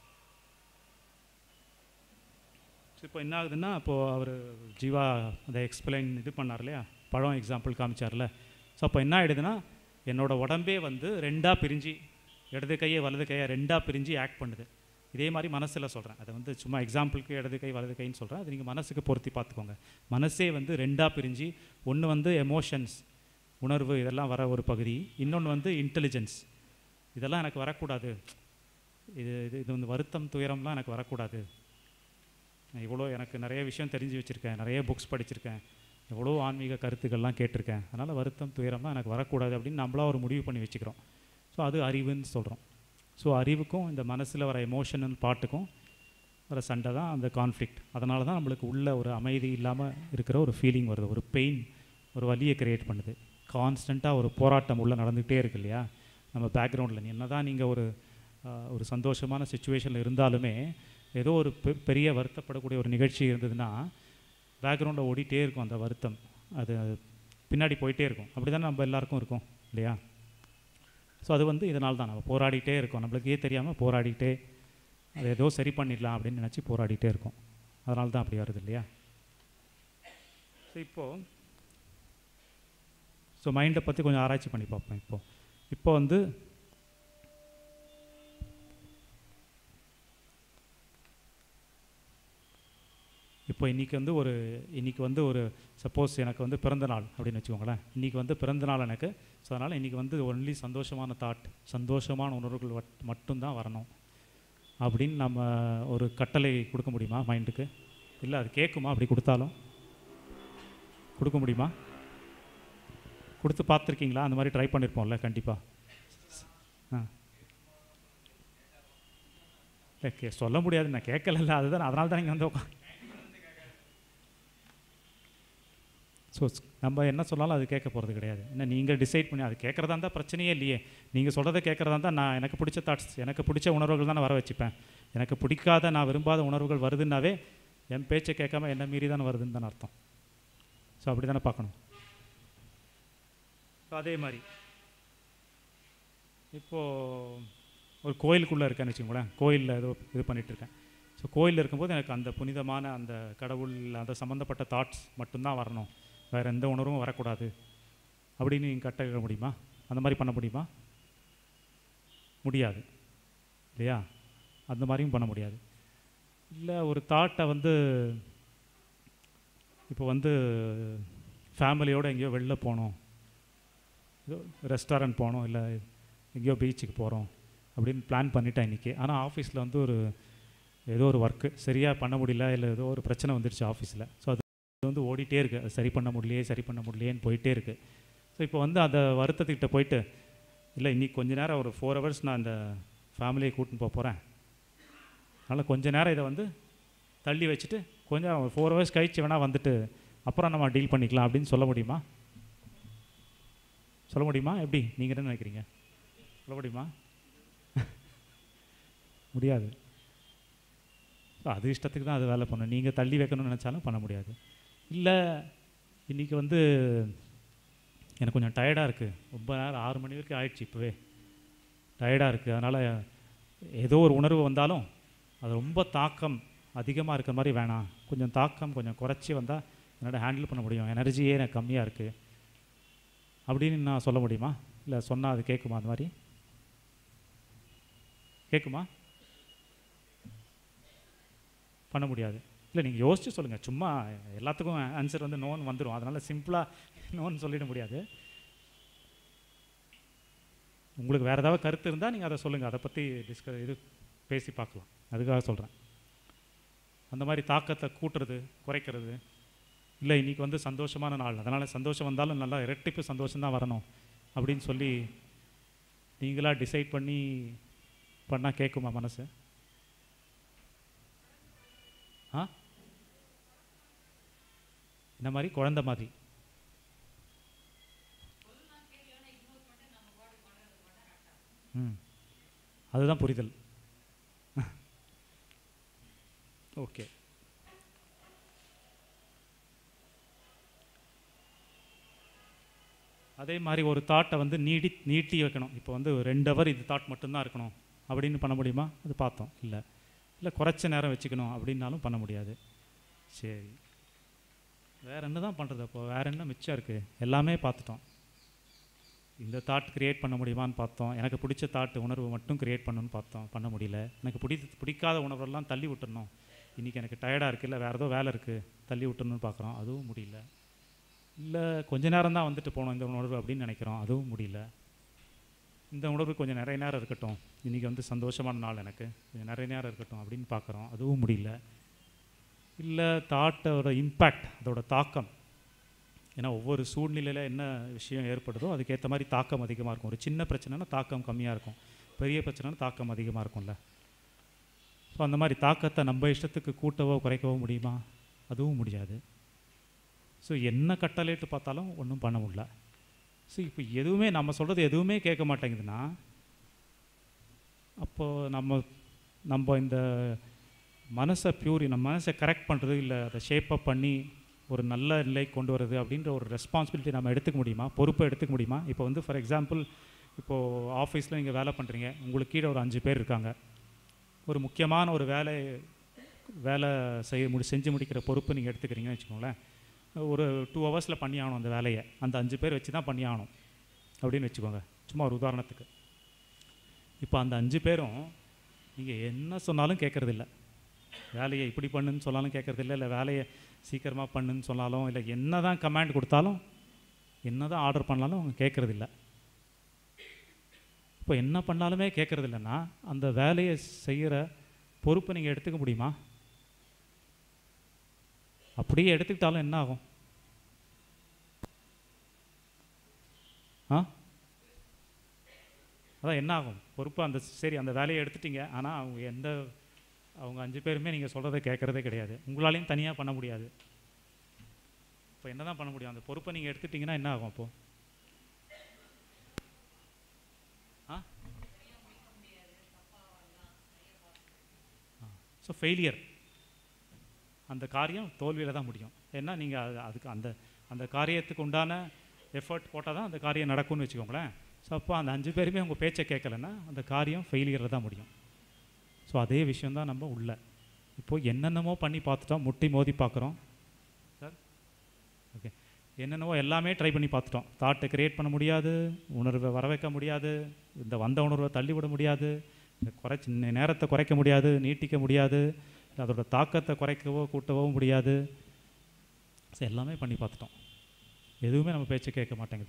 ஸோ இப்போ என்ன ஆகுதுன்னா இப்போது அவர் ஜீவா அதை எக்ஸ்பிளைன் இது பண்ணார் இல்லையா பழம் எக்ஸாம்பிள் காமிச்சார்ல ஸோ அப்போ என்ன ஆகிடுதுன்னா என்னோடய உடம்பே வந்து ரெண்டாக பிரிஞ்சு இடது கையை வலது கையை ரெண்டாக பிரிஞ்சு ஆக்ட் பண்ணுது இதே மாதிரி மனசில் சொல்கிறேன் அதை வந்து சும்மா எக்ஸாம்பிளுக்கு இடது கை வலது கைன்னு சொல்கிறேன் அது நீங்கள் மனசுக்கு பொருத்தி பார்த்துக்கோங்க மனசே வந்து ரெண்டாக பிரிஞ்சு ஒன்று வந்து எமோஷன்ஸ் உணர்வு இதெல்லாம் வர ஒரு பகுதி இன்னொன்று வந்து இன்டெலிஜென்ஸ் இதெல்லாம் எனக்கு வரக்கூடாது இது இது இது வந்து வருத்தம் துயரம்லாம் எனக்கு வரக்கூடாது நான் இவ்வளோ எனக்கு நிறைய விஷயம் தெரிஞ்சு வச்சுருக்கேன் நிறைய புக்ஸ் படிச்சிருக்கேன் எவ்வளோ ஆன்மீக கருத்துக்கள்லாம் கேட்டிருக்கேன் அதனால் வருத்தம் துயரம்லாம் எனக்கு வரக்கூடாது அப்படின்னு நம்மளா ஒரு முடிவு பண்ணி வச்சுக்கிறோம் ஸோ அது அறிவுன்னு சொல்கிறோம் ஸோ அறிவுக்கும் இந்த மனசில் வர எமோஷனல் பாட்டுக்கும் வர சண்டை தான் அந்த கான்ஃப்ளிக்ட் அதனால தான் நம்மளுக்கு உள்ள ஒரு அமைதி இல்லாமல் இருக்கிற ஒரு ஃபீலிங் வருது ஒரு பெயின் ஒரு வலியை கிரியேட் பண்ணுது கான்ஸ்டண்ட்டாக ஒரு போராட்டம் உள்ளே நடந்துகிட்டே இருக்கு இல்லையா நம்ம பேக்ரவுண்டில் என்ன தான் நீங்கள் ஒரு ஆஹ், ஒரு சந்தோஷமான சுச்சுவேஷனில் இருந்தாலுமே ஏதோ ஒரு பெ- பெரிய வருத்தப்படக்கூடிய ஒரு நிகழ்ச்சி இருந்ததுன்னா பேக்ரவுண்டில் ஓடிட்டே இருக்கும் அந்த வருத்தம் அது அது பின்னாடி போயிட்டே இருக்கும் அப்படி தானே நம்ம எல்லாருக்கும் இருக்கும் இல்லையா ஸோ அது வந்து இதனால தான் நம்ம போராடிட்டே இருக்கோம் நம்மளுக்கே தெரியாமல் போராடிட்டே அதை ஏதோ சரி பண்ணிடலாம் அப்படின்னு நினச்சி போராடிட்டே இருக்கோம் அதனால தான் அப்படி வருது இல்லையா ஸோ இப்போது ஸோ மைண்டை பற்றி கொஞ்சம் ஆராய்ச்சி பண்ணி பார்ப்போம் இப்போ இப்போ வந்து இப்போ இன்றைக்கி வந்து ஒரு இன்றைக்கி வந்து ஒரு சப்போஸ் எனக்கு வந்து பிறந்த நாள் அப்படின்னு வச்சுக்கோங்களேன் இன்றைக்கி வந்து பிறந்த நாள் எனக்கு ஸோ அதனால் இன்றைக்கி வந்து ஒன்லி சந்தோஷமான தாட் சந்தோஷமான உணர்வுகள் வட்- மட்டும்தான் வரணும் அப்படின்னு நம்ம ஒரு கட்டளை கொடுக்க முடியுமா மைண்டுக்கு இல்லை அது கேட்குமா அப்படி கொடுத்தாலும் கொடுக்க முடியுமா கொடுத்து பார்த்துருக்கீங்களா அந்த மாதிரி ட்ரை பண்ணியிருப்போம்ல கண்டிப்பாக ஆ இல்லை கே சொல்ல முடியாது நான் கேட்கல அதுதான் அதனால தான் நீங்கள் வந்து உட்கா ஸோ நம்ம என்ன சொன்னாலும் அது கேட்க போகிறது கிடையாது என்ன நீங்கள் டிசைட் பண்ணி அது கேட்குறதா இருந்தால் பிரச்சனையே இல்லையே நீங்கள் சொல்கிறத கேட்குறதா இருந்தால் நான் எனக்கு பிடிச்ச தாட்ஸ் எனக்கு பிடிச்ச உணர்வுகள் தான் நான் வர வச்சுப்பேன் எனக்கு பிடிக்காத நான் விரும்பாத உணர்வுகள் வருதுன்னாவே என் பேச்சை கேட்காம என்ன மீறி தானே வருதுன்னு தானே அர்த்தம் ஸோ அப்படி தானே பார்க்கணும் ஸோ அதே மாதிரி இப்போது ஒரு கோயிலுக்குள்ளே இருக்கேன்னு வச்சுக்கோங்களேன் கோயிலில் ஏதோ இது பண்ணிட்டு இருக்கேன் ஸோ கோயிலில் இருக்கும்போது எனக்கு அந்த புனிதமான அந்த கடவுள் அந்த சம்மந்தப்பட்ட தாட்ஸ் மட்டும்தான் வரணும் வேறு எந்த உணர்வும் வரக்கூடாது அப்படின்னு நீங்கள் கட்ட முடியுமா அந்த மாதிரி பண்ண முடியுமா முடியாது இல்லையா அந்த மாதிரியும் பண்ண முடியாது இல்லை ஒரு தாட்டை வந்து இப்போ வந்து ஃபேமிலியோடு எங்கேயோ வெளில போகணும் ஏதோ ரெஸ்டாரண்ட் போகணும் இல்லை எங்கேயோ பீச்சுக்கு போகிறோம் அப்படின்னு பிளான் பண்ணிட்டேன் இன்றைக்கி ஆனால் ஆஃபீஸில் வந்து ஒரு ஏதோ ஒரு ஒர்க்கு சரியாக பண்ண முடியல இல்லை ஏதோ ஒரு பிரச்சனை வந்துடுச்சு ஆஃபீஸில் ஸோ அது வந்து ஓடிட்டே இருக்குது அது சரி பண்ண முடியலையே சரி பண்ண முடியலையேன்னு போயிட்டே இருக்குது ஸோ இப்போ வந்து அந்த வருத்தத்துக்கிட்ட போயிட்டு இல்லை இன்னைக்கு கொஞ்ச நேரம் ஒரு ஃபோர் ஹவர்ஸ் நான் இந்த ஃபேமிலியை கூட்டின்னு போக போகிறேன் அதனால் கொஞ்ச நேரம் இதை வந்து தள்ளி வச்சுட்டு கொஞ்சம் ஃபோர் ஹவர்ஸ் கழிச்சு வேணால் வந்துட்டு அப்புறம் நம்ம டீல் பண்ணிக்கலாம் அப்படின்னு சொல்ல முடியுமா சொல்ல முடியுமா எப்படி நீங்கள் என்ன நினைக்கிறீங்க சொல்ல முடியுமா முடியாது ஸோ அது இஷ்டத்துக்கு தான் அது வேலை பண்ணும் நீங்கள் தள்ளி வைக்கணும்னு நினச்சாலும் பண்ண முடியாது இல்லை இன்றைக்கி வந்து எனக்கு கொஞ்சம் டயர்டாக இருக்குது ரொம்ப நேரம் ஆறு மணி வரைக்கும் ஆயிடுச்சு இப்போவே டயர்டாக இருக்குது அதனால் ஏதோ ஒரு உணர்வு வந்தாலும் அது ரொம்ப தாக்கம் அதிகமாக இருக்கிற மாதிரி வேணாம் கொஞ்சம் தாக்கம் கொஞ்சம் குறைச்சி வந்தால் என்னால் ஹேண்டில் பண்ண முடியும் எனர்ஜியே எனக்கு கம்மியாக இருக்குது அப்படின்னு நான் சொல்ல முடியுமா இல்லை சொன்னால் அது கேட்குமா அந்த மாதிரி கேட்குமா பண்ண முடியாது இல்லை நீங்கள் யோசிச்சு சொல்லுங்கள் சும்மா எல்லாத்துக்கும் ஆன்சர் வந்து நோன் வந்துடும் அதனால் சிம்பிளாக நோன்னு சொல்லிட முடியாது உங்களுக்கு வேறு ஏதாவது கருத்து இருந்தால் நீங்கள் அதை சொல்லுங்கள் அதை பற்றி டிஸ்க இது பேசி பார்க்கலாம் அதுக்காக சொல்கிறேன் அந்த மாதிரி தாக்கத்தை கூட்டுறது குறைக்கிறது இல்லை இன்றைக்கி வந்து சந்தோஷமான நாள் அதனால் சந்தோஷம் வந்தாலும் நல்லா இரட்டிப்பு சந்தோஷம் தான் வரணும் அப்படின்னு சொல்லி நீங்களாக டிசைட் பண்ணி பண்ணால் கேட்குமா மனசு ஆ இந்த மாதிரி குழந்த மாதிரி ம் அதுதான் புரிதல் ஓகே அதே மாதிரி ஒரு தாட்டை வந்து நீடி நீட்டி வைக்கணும் இப்போ வந்து ரெண்டு ஹவர் இது தாட் மட்டும்தான் இருக்கணும் அப்படின்னு பண்ண முடியுமா அது பார்த்தோம் இல்லை இல்லை குறைச்ச நேரம் வச்சுக்கணும் அப்படின்னாலும் பண்ண முடியாது சரி வேற என்ன தான் பண்ணுறது அப்போ வேற என்ன மிச்சம் இருக்குது எல்லாமே பார்த்துட்டோம் இந்த தாட் கிரியேட் பண்ண முடியுமான்னு பார்த்தோம் எனக்கு பிடிச்ச தாட் உணர்வு மட்டும் கிரியேட் பண்ணணும்னு பார்த்தோம் பண்ண முடியல எனக்கு பிடி பிடிக்காத உணர்வெல்லாம் தள்ளி விட்டுறணும் இன்றைக்கி எனக்கு டயர்டாக இருக்குது இல்லை வேறு ஏதோ வேலை இருக்குது தள்ளி விட்டுறணும்னு பார்க்குறோம் அதுவும் முடியல இல்லை கொஞ்ச நேரம் தான் வந்துட்டு போகணும் இந்த உணர்வு அப்படின்னு நினைக்கிறோம் அதுவும் முடியல இந்த உணர்வு கொஞ்சம் நிறைய நேரம் இருக்கட்டும் இன்றைக்கி வந்து சந்தோஷமான நாள் எனக்கு கொஞ்சம் நிறைய நேரம் இருக்கட்டும் அப்படின்னு பார்க்குறோம் அதுவும் முடியல இல்லை தாட்டோட இம்பேக்ட் அதோட தாக்கம் ஏன்னா ஒவ்வொரு சூழ்நிலையில் என்ன விஷயம் ஏற்படுதோ அதுக்கேற்ற மாதிரி தாக்கம் அதிகமாக இருக்கும் ஒரு சின்ன பிரச்சனைனா தாக்கம் கம்மியாக இருக்கும் பெரிய பிரச்சனைனா தாக்கம் அதிகமாக இருக்கும்ல ஸோ அந்த மாதிரி தாக்கத்தை நம்ம இஷ்டத்துக்கு கூட்டவோ குறைக்கவோ முடியுமா அதுவும் முடியாது ஸோ என்ன கட்டளையிட்டு பார்த்தாலும் ஒன்றும் பண்ண முடியல ஸோ இப்போ எதுவுமே நம்ம சொல்கிறது எதுவுமே கேட்க மாட்டேங்குதுன்னா அப்போது நம்ம நம்ம இந்த மனசை பியூரி நம்ம மனசை கரெக்ட் பண்ணுறது இல்லை அதை ஷேப்பப் பண்ணி ஒரு நல்ல நிலைக்கு கொண்டு வர்றது அப்படின்ற ஒரு ரெஸ்பான்சிபிலிட்டி நம்ம எடுத்துக்க முடியுமா பொறுப்பை எடுத்துக்க முடியுமா இப்போ வந்து ஃபார் எக்ஸாம்பிள் இப்போது ஆஃபீஸில் நீங்கள் வேலை பண்ணுறீங்க உங்களுக்கு கீழே ஒரு அஞ்சு பேர் இருக்காங்க ஒரு முக்கியமான ஒரு வேலை வேலை செய்ய முடி செஞ்சு முடிக்கிற பொறுப்பு நீங்கள் எடுத்துக்கிறீங்கன்னு வச்சுக்கோங்களேன் ஒரு டூ ஹவர்ஸில் பண்ணி ஆகணும் அந்த வேலையை அந்த அஞ்சு பேர் வச்சு தான் பண்ணி ஆகணும் அப்படின்னு வச்சுக்கோங்க சும்மா ஒரு உதாரணத்துக்கு இப்போ அந்த அஞ்சு பேரும் நீங்கள் என்ன சொன்னாலும் கேட்குறதில்ல வேலையை இப்படி பண்ணுன்னு சொன்னாலும் கேட்குறதில்ல இல்லை வேலையை சீக்கிரமாக பண்ணுன்னு சொன்னாலும் இல்லை என்ன தான் கமாண்ட் கொடுத்தாலும் என்ன தான் ஆர்டர் பண்ணாலும் அவங்க கேட்குறதில்ல இப்போ என்ன பண்ணாலுமே கேட்குறதில்லன்னா அந்த வேலையை செய்கிற பொறுப்பை நீங்கள் எடுத்துக்க முடியுமா அப்படியே எடுத்துக்கிட்டாலும் என்ன ஆகும் ஆ அதான் என்ன ஆகும் பொறுப்பு அந்த சரி அந்த வேலையை எடுத்துட்டீங்க ஆனால் அவங்க எந்த அவங்க அஞ்சு பேருமே நீங்கள் சொல்கிறத கேட்குறதே கிடையாது உங்களாலையும் தனியாக பண்ண முடியாது இப்போ என்ன தான் பண்ண முடியும் அந்த பொறுப்பை நீங்கள் எடுத்துட்டீங்கன்னா என்ன ஆகும் அப்போது ஆ ஸோ ஃபெயிலியர் அந்த காரியம் தோல்வியில் தான் முடியும் ஏன்னா நீங்கள் அது அதுக்கு அந்த அந்த காரியத்துக்கு உண்டான எஃபர்ட் போட்டால் தான் அந்த காரியம் நடக்கும்னு வச்சுக்கோங்களேன் ஸோ அப்போ அந்த அஞ்சு பேருமே உங்கள் பேச்சை கேட்கலன்னா அந்த காரியம் ஃபெயிலியரில் தான் முடியும் ஸோ அதே விஷயந்தான் நம்ம உள்ள இப்போது என்னென்னமோ பண்ணி பார்த்துட்டோம் முட்டி மோதி பார்க்குறோம் சார் ஓகே என்னென்னவோ எல்லாமே ட்ரை பண்ணி பார்த்துட்டோம் தாட்டை கிரியேட் பண்ண முடியாது உணர்வை வர வைக்க முடியாது இந்த வந்த உணர்வை தள்ளிவிட முடியாது இந்த குறைச்சி நே- நேரத்தை குறைக்க முடியாது நீட்டிக்க முடியாது இல்ல அதோட தாக்கத்தை குறைக்கவோ கூட்டவோ முடியாது ஸோ எல்லாமே பண்ணி பார்த்துட்டோம் எதுவுமே நம்ம பேச்சை கேட்க மாட்டேங்குது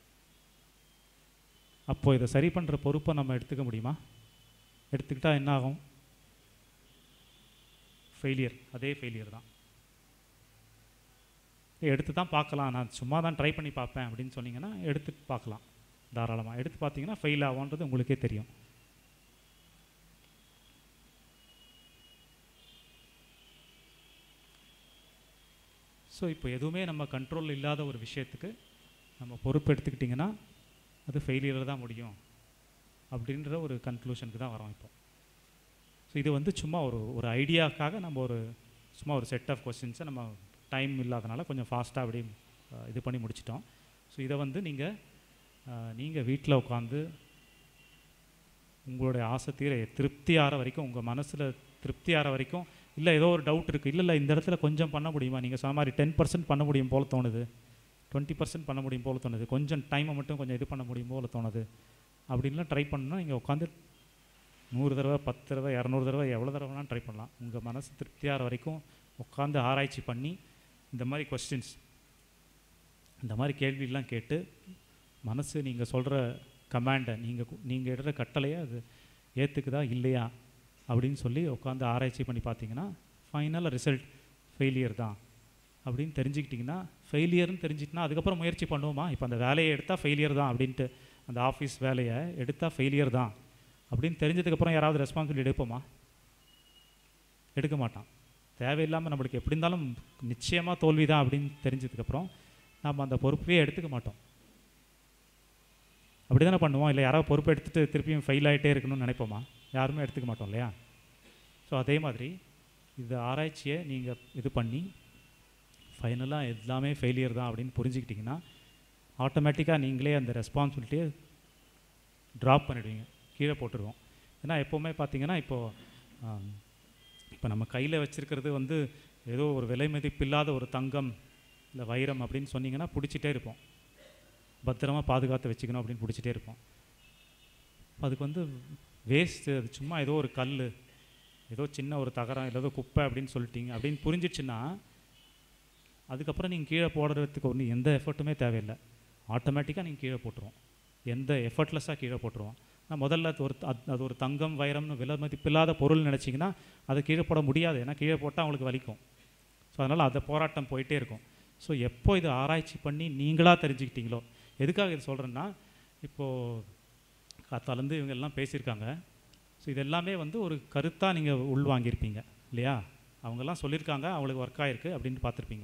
அப்போ இதை சரி பண்ணுற பொறுப்பை நம்ம எடுத்துக்க முடியுமா எடுத்துக்கிட்டா என்ன ஆகும் ஃபெயிலியர் அதே ஃபெயிலியர் தான் எடுத்து தான் பார்க்கலாம் நான் சும்மா தான் ட்ரை பண்ணி பார்ப்பேன் அப்படின்னு சொன்னீங்கன்னா எடுத்து பார்க்கலாம் தாராளமாக எடுத்து பார்த்தீங்கன்னா ஃபெயில் ஆகும்ன்றது உங்களுக்கே தெரியும் ஸோ இப்போ எதுவுமே நம்ம கண்ட்ரோல் இல்லாத ஒரு விஷயத்துக்கு நம்ம பொறுப்பு எடுத்துக்கிட்டிங்கன்னா அது ஃபெயிலியரில் தான் முடியும் அப்படின்ற ஒரு கன்க்ளூஷனுக்கு தான் வரோம் இப்போ ஸோ இது வந்து சும்மா ஒரு ஒரு ஐடியாக்காக நம்ம ஒரு சும்மா ஒரு செட் ஆஃப் கொஸ்டின்ஸை நம்ம டைம் இல்லாதனால கொஞ்சம் ஃபாஸ்ட்டாக அப்படி அஹ், இது பண்ணி முடிச்சிட்டோம் ஸோ இதை வந்து நீங்கள் நீங்கள் வீட்டில் உட்காந்து உங்களுடைய ஆசை தீர திருப்தி ஆற வரைக்கும் உங்கள் மனசில் திருப்தி ஆற வரைக்கும் இல்லை ஏதோ ஒரு டவுட் இருக்குது இல்லை இல்லை இந்த இடத்துல கொஞ்சம் பண்ண முடியுமா நீங்கள் சொன்ன மாதிரி டென் பர்சன்ட் பண்ண முடியும் போல தோணுது டுவெண்ட்டி பர்சன்ட் பண்ண முடியும் போல தோணுது கொஞ்சம் டைமை மட்டும் கொஞ்சம் இது பண்ண முடியும் போல தோணுது அப்படின்லாம் ட்ரை பண்ணால் நீங்கள் உட்காந்து நூறு தடவை பத்து தடவை இரநூறு தடவை எவ்வளோ தடவைலாம் ட்ரை பண்ணலாம் உங்கள் மனசு திருப்தியாகிற வரைக்கும் உட்காந்து ஆராய்ச்சி பண்ணி இந்த மாதிரி கொஸ்டின்ஸ் இந்த மாதிரி கேள்வியெல்லாம் கேட்டு மனசு நீங்கள் சொல்கிற கமாண்டை நீங்கள் நீங்கள் இடுற கட்டளையை அது ஏற்றுக்குதா இல்லையா அப்படின்னு சொல்லி உட்காந்து ஆராய்ச்சி பண்ணி பார்த்தீங்கன்னா ஃபைனல் ரிசல்ட் ஃபெயிலியர் தான் அப்படின்னு தெரிஞ்சுக்கிட்டிங்கன்னா ஃபெயிலியர்னு தெரிஞ்சிட்டுனா அதுக்கப்புறம் முயற்சி பண்ணுவோமா இப்போ அந்த வேலையை எடுத்தால் ஃபெயிலியர் தான் அப்படின்ட்டு அந்த ஆஃபீஸ் வேலையை எடுத்தால் ஃபெயிலியர் தான் அப்படின்னு தெரிஞ்சதுக்கப்புறம் யாராவது ரெஸ்பான்சிபிலிட்டி எடுப்போமா எடுக்க மாட்டான் தேவையில்லாமல் நம்மளுக்கு எப்படி இருந்தாலும் நிச்சயமாக தோல்வி தான் அப்படின்னு தெரிஞ்சதுக்கப்புறம் நாம் அந்த பொறுப்பையே எடுத்துக்க மாட்டோம் அப்படி தானே பண்ணுவோம் இல்லை யாராவது பொறுப்பு எடுத்துகிட்டு திருப்பியும் ஃபெயில் ஆகிட்டே இருக்கணும்னு நினைப்போமா யாருமே எடுத்துக்க மாட்டோம் இல்லையா ஸோ அதே மாதிரி இந்த ஆராய்ச்சியை நீங்கள் இது பண்ணி ஃபைனலாக எல்லாமே ஃபெயிலியர் தான் அப்படின்னு புரிஞ்சுக்கிட்டிங்கன்னா ஆட்டோமேட்டிக்காக நீங்களே அந்த ரெஸ்பான்சிபிலிட்டியை ட்ராப் பண்ணிடுவீங்க கீழே போட்டுருவோம் ஏன்னா எப்போவுமே பார்த்தீங்கன்னா இப்போது இப்போ நம்ம கையில் வச்சுருக்கிறது வந்து ஏதோ ஒரு விலை மதிப்பில்லாத ஒரு தங்கம் இல்லை வைரம் அப்படின்னு சொன்னீங்கன்னா பிடிச்சிட்டே இருப்போம் பத்திரமா பாதுகாத்து வச்சுக்கணும் அப்படின்னு பிடிச்சிட்டே இருப்போம் அதுக்கு வந்து வேஸ்ட்டு அது சும்மா ஏதோ ஒரு கல் ஏதோ சின்ன ஒரு தகரம் இல்லை ஏதோ குப்பை அப்படின்னு சொல்லிட்டீங்க அப்படின்னு புரிஞ்சிடுச்சுன்னா அதுக்கப்புறம் நீங்கள் கீழே போடுறதுக்கு ஒன்று எந்த எஃபர்ட்டுமே தேவையில்லை ஆட்டோமேட்டிக்காக நீங்கள் கீழே போட்டுருவோம் எந்த எஃபர்ட்லெஸ்ஸாக கீழே போட்டுருவோம் நான் முதல்ல அது ஒரு அது அது ஒரு தங்கம் வைரம்னு விலை மதிப்பில்லாத பொருள் நினச்சிங்கன்னா அதை கீழே போட முடியாது ஏன்னா கீழே போட்டால் அவங்களுக்கு வலிக்கும் ஸோ அதனால் அந்த போராட்டம் போயிட்டே இருக்கும் ஸோ எப்போ இது ஆராய்ச்சி பண்ணி நீங்களாக தெரிஞ்சுக்கிட்டீங்களோ எதுக்காக இது சொல்கிறேன்னா இப்போது காத்தாலேருந்து இவங்க எல்லாம் பேசியிருக்காங்க ஸோ இது எல்லாமே வந்து ஒரு கருத்தாக நீங்கள் உள்வாங்கியிருப்பீங்க இல்லையா அவங்கெல்லாம் சொல்லியிருக்காங்க அவங்களுக்கு ஒர்க் ஆகிருக்கு அப்படின்னு பார்த்துருப்பீங்க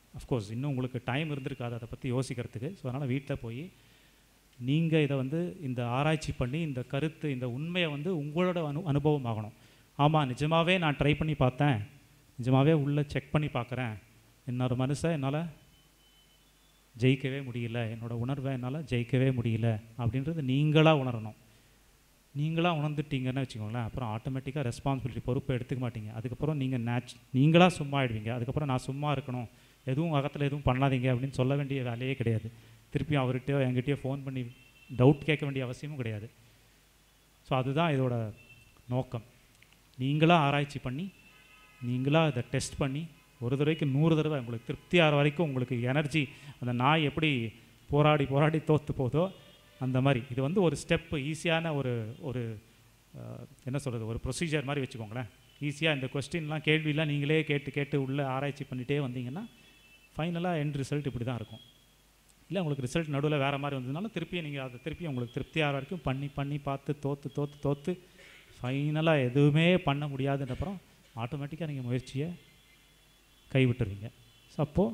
அஃப்கோர்ஸ் இன்னும் உங்களுக்கு டைம் இருந்திருக்காது அதை பற்றி யோசிக்கிறதுக்கு ஸோ அதனால் வீட்டில் போய் நீங்கள் இதை வந்து இந்த ஆராய்ச்சி பண்ணி இந்த கருத்து இந்த உண்மையை வந்து உங்களோட அனு அனுபவம் ஆகணும் ஆமாம் நிஜமாகவே நான் ட்ரை பண்ணி பார்த்தேன் நிஜமாகவே உள்ளே செக் பண்ணி பார்க்குறேன் இன்னொரு மனுஷன் என்னால் ஜெயிக்கவே முடியல என்னோட உணர்வை என்னால் ஜெயிக்கவே முடியல அப்படின்றது நீங்களாக உணரணும் நீங்களாக உணர்ந்துட்டீங்கன்னு வச்சுக்கோங்களேன் அப்புறம் ஆட்டோமேட்டிக்காக ரெஸ்பான்சிபிலிட்டி பொறுப்பை எடுத்துக்க மாட்டீங்க அதுக்கப்புறம் நீங்கள் நேச் நீங்களாக சும்மா ஆயிடுவீங்க அதுக்கப்புறம் நான் சும்மா இருக்கணும் எதுவும் அகத்தில் எதுவும் பண்ணாதீங்க அப்படின்னு சொல்ல வேண்டிய வேலையே கிடையாது திருப்பியும் அவர்கிட்டயோ என்கிட்டயோ ஃபோன் பண்ணி டவுட் கேட்க வேண்டிய அவசியமும் கிடையாது ஸோ அதுதான் இதோட நோக்கம் நீங்களாக ஆராய்ச்சி பண்ணி நீங்களாக இதை டெஸ்ட் பண்ணி ஒரு தடவைக்கு நூறு தடவை உங்களுக்கு திருப்தி ஆகிற வரைக்கும் உங்களுக்கு எனர்ஜி அந்த நாய் எப்படி போராடி போராடி தோற்று போதோ அந்த மாதிரி இது வந்து ஒரு ஸ்டெப்பு ஈஸியான ஒரு ஒரு அஹ், என்ன சொல்கிறது ஒரு ப்ரொசீஜர் மாதிரி வச்சுக்கோங்களேன் ஈஸியாக இந்த கொஸ்டின்லாம் கேள்விலாம் நீங்களே கேட்டு கேட்டு உள்ளே ஆராய்ச்சி பண்ணிகிட்டே வந்தீங்கன்னா ஃபைனலாக எண்ட் ரிசல்ட் இப்படி தான் இருக்கும் இல்லை உங்களுக்கு ரிசல்ட் நடுவில் வேறு மாதிரி வந்ததுனால திருப்பியும் நீங்கள் அதை திருப்பி உங்களுக்கு திருப்தி ஆகிற வரைக்கும் பண்ணி பண்ணி பார்த்து தோற்று தோற்று தோற்று ஃபைனலாக எதுவுமே பண்ண முடியாதுன்றப்புறம் ஆட்டோமேட்டிக்காக நீங்கள் முயற்சியை கைவிட்டுருவீங்க ஸோ அப்போது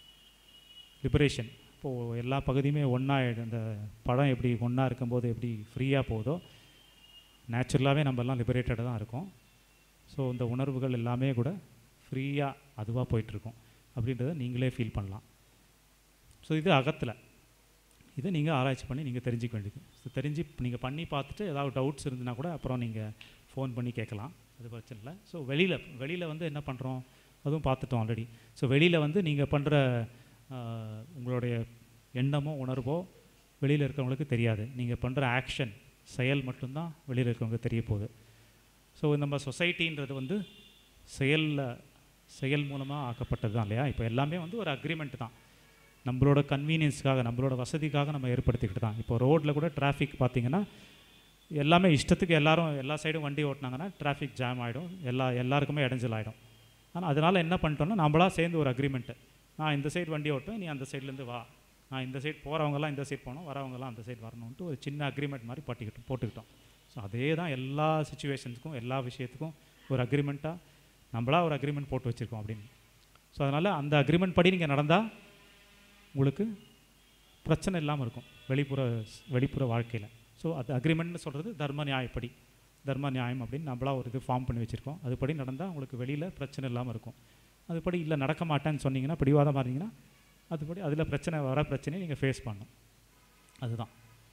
லிபரேஷன் இப்போது எல்லா பகுதியுமே ஒன்றா இந்த படம் எப்படி ஒன்றா இருக்கும்போது எப்படி ஃப்ரீயாக போகுதோ நேச்சுரலாகவே நம்ம எல்லாம் லிபரேட்டடாக தான் இருக்கோம் ஸோ இந்த உணர்வுகள் எல்லாமே கூட ஃப்ரீயாக அதுவாக போயிட்டுருக்கோம் அப்படின்றத நீங்களே ஃபீல் பண்ணலாம் ஸோ இது அகத்தில் இதை நீங்கள் ஆராய்ச்சி பண்ணி நீங்கள் தெரிஞ்சுக்க வேண்டியது ஸோ தெரிஞ்சு நீங்கள் பண்ணி பார்த்துட்டு ஏதாவது டவுட்ஸ் இருந்துன்னா கூட அப்புறம் நீங்கள் ஃபோன் பண்ணி கேட்கலாம் அது பிரச்சனை இல்லை ஸோ வெளியில் வெளியில் வந்து என்ன பண்ணுறோம் அதுவும் பார்த்துட்டோம் ஆல்ரெடி ஸோ வெளியில் வந்து நீங்கள் பண்ணுற உங்களுடைய எண்ணமோ உணர்வோ வெளியில் இருக்கிறவங்களுக்கு தெரியாது நீங்கள் பண்ணுற ஆக்ஷன் செயல் மட்டும்தான் வெளியில் இருக்கிறவங்களுக்கு தெரிய போகுது ஸோ நம்ம சொசைட்டின்றது வந்து செயலில் செயல் மூலமாக ஆக்கப்பட்டது தான் இல்லையா இப்போ எல்லாமே வந்து ஒரு அக்ரிமெண்ட் தான் நம்மளோட கன்வீனியன்ஸ்க்காக நம்மளோட வசதிக்காக நம்ம ஏற்படுத்திக்கிட்டு தான் இப்போ ரோட்டில் கூட டிராஃபிக் பார்த்தீங்கன்னா எல்லாமே இஷ்டத்துக்கு எல்லாரும் எல்லா சைடும் வண்டி ஓட்டினாங்கன்னா டிராஃபிக் ஜாம் ஆகிடும் எல்லா எல்லாருக்குமே இடைஞ்சல் ஆகிடும் ஆனால் அதனால் என்ன பண்ணிட்டோம்னா நம்மளா சேர்ந்து ஒரு அக்ரிமெண்ட்டு நான் இந்த சைடு வண்டி ஓட்டுவேன் நீ அந்த சைட்லேருந்து வா நான் இந்த சைடு போகிறவங்கலாம் இந்த சைடு போகணும் வரவங்கலாம் அந்த சைடு வரணுன்ட்டு ஒரு சின்ன அக்ரிமெண்ட் மாதிரி பட்டிக்கிட்டோம் போட்டுக்கிட்டோம் ஸோ அதே தான் எல்லா சுச்சுவேஷன்ஸுக்கும் எல்லா விஷயத்துக்கும் ஒரு அக்ரிமெண்ட்டாக நம்மளா ஒரு அக்ரிமெண்ட் போட்டு வச்சுருக்கோம் அப்படின்னு ஸோ அதனால் அந்த அக்ரிமெண்ட் படி நீங்கள் நடந்தால் உங்களுக்கு பிரச்சனை இல்லாமல் இருக்கும் வெளிப்புற வெளிப்புற வாழ்க்கையில் ஸோ அது அக்ரிமெண்ட்னு சொல்கிறது தர்ம நியாயப்படி தர்ம நியாயம் அப்படின்னு நம்மளா ஒரு இது ஃபார்ம் பண்ணி வச்சுருக்கோம் அதுபடி நடந்தால் உங்களுக்கு வெளியில் பிரச்சனை இல்லாமல் இருக்கும் அதுபடி இல்லை நடக்க மாட்டேன்னு சொன்னீங்கன்னா பிடிவாதமாக இருந்தீங்கன்னா அதுபடி அதில் பிரச்சனை வர பிரச்சனையை நீங்கள் ஃபேஸ் பண்ணணும் அதுதான்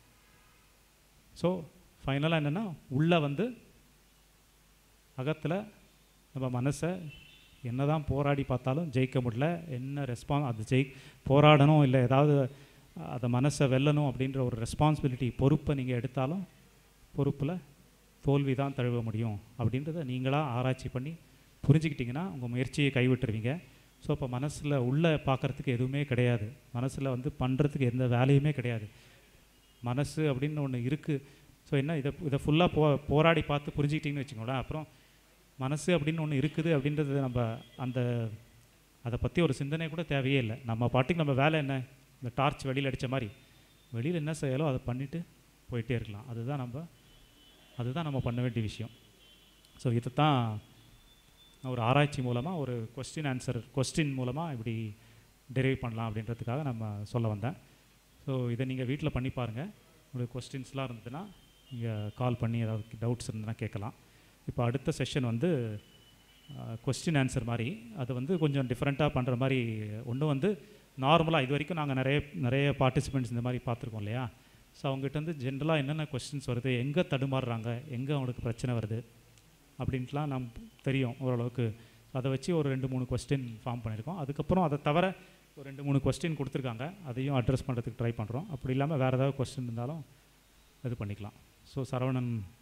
ஸோ ஃபைனலாக என்னென்னா உள்ளே வந்து அகத்தில் நம்ம மனசை என்னதான் போராடி பார்த்தாலும் ஜெயிக்க முடியல என்ன ரெஸ்பான்ஸ் அது ஜெய் போராடணும் இல்லை ஏதாவது அதை மனசை வெல்லணும் அப்படின்ற ஒரு ரெஸ்பான்சிபிலிட்டி பொறுப்பை நீங்கள் எடுத்தாலும் பொறுப்பில் தோல்வி தான் தழுவ முடியும் அப்படின்றத நீங்களாக ஆராய்ச்சி பண்ணி புரிஞ்சுக்கிட்டிங்கன்னா உங்கள் முயற்சியை கைவிட்டுருவீங்க ஸோ அப்போ மனசில் உள்ளே பார்க்குறதுக்கு எதுவுமே கிடையாது மனசில் வந்து பண்ணுறதுக்கு எந்த வேலையுமே கிடையாது மனசு அப்படின்னு ஒன்று இருக்குது ஸோ என்ன இதை இதை ஃபுல்லாக போ போராடி பார்த்து புரிஞ்சுக்கிட்டிங்கன்னு வச்சுக்கோங்களேன் அப்புறம் மனசு அப்படின்னு ஒன்று இருக்குது அப்படின்றது நம்ம அந்த அதை பற்றி ஒரு சிந்தனை கூட தேவையே இல்லை நம்ம பாட்டுக்கு நம்ம வேலை என்ன இந்த டார்ச் வெளியில் அடித்த மாதிரி வெளியில் என்ன செய்யலோ அதை பண்ணிவிட்டு போயிட்டே இருக்கலாம் அதுதான் நம்ம அதுதான் நம்ம பண்ண வேண்டிய விஷயம் ஸோ இதை தான் நான் ஒரு ஆராய்ச்சி மூலமாக ஒரு கொஸ்டின் ஆன்சர் கொஸ்டின் மூலமாக இப்படி டெரைவ் பண்ணலாம் அப்படின்றதுக்காக நம்ம சொல்ல வந்தேன் ஸோ இதை நீங்கள் வீட்டில் பண்ணி பாருங்கள் உங்களுக்கு கொஸ்டின்ஸ்லாம் இருந்ததுன்னா நீங்கள் கால் பண்ணி ஏதாவது டவுட்ஸ் இருந்ததுன்னா கேட்கலாம் இப்போ அடுத்த செஷன் வந்து கொஸ்டின் ஆன்சர் மாதிரி அது வந்து கொஞ்சம் டிஃப்ரெண்ட்டாக பண்ணுற மாதிரி ஒன்று வந்து நார்மலாக இது வரைக்கும் நாங்கள் நிறைய நிறைய பார்ட்டிசிபெண்ட்ஸ் இந்த மாதிரி பார்த்துருக்கோம் இல்லையா ஸோ அவங்ககிட்ட வந்து ஜென்ரலாக என்னென்ன கொஸ்டின்ஸ் வருது எங்கே தடுமாறுறாங்க எங்கே அவங்களுக்கு பிரச்சனை வருது அப்படின்ட்டுலாம் நம் தெரியும் ஓரளவுக்கு அதை வச்சு ஒரு ரெண்டு மூணு கொஸ்டின் ஃபார்ம் பண்ணியிருக்கோம் அதுக்கப்புறம் அதை தவிர ஒரு ரெண்டு மூணு கொஸ்டின் கொடுத்துருக்காங்க அதையும் அட்ரஸ் பண்ணுறதுக்கு ட்ரை பண்ணுறோம் அப்படி இல்லாமல் வேறு ஏதாவது கொஸ்டின் இருந்தாலும் இது பண்ணிக்கலாம் ஸோ சரவணன்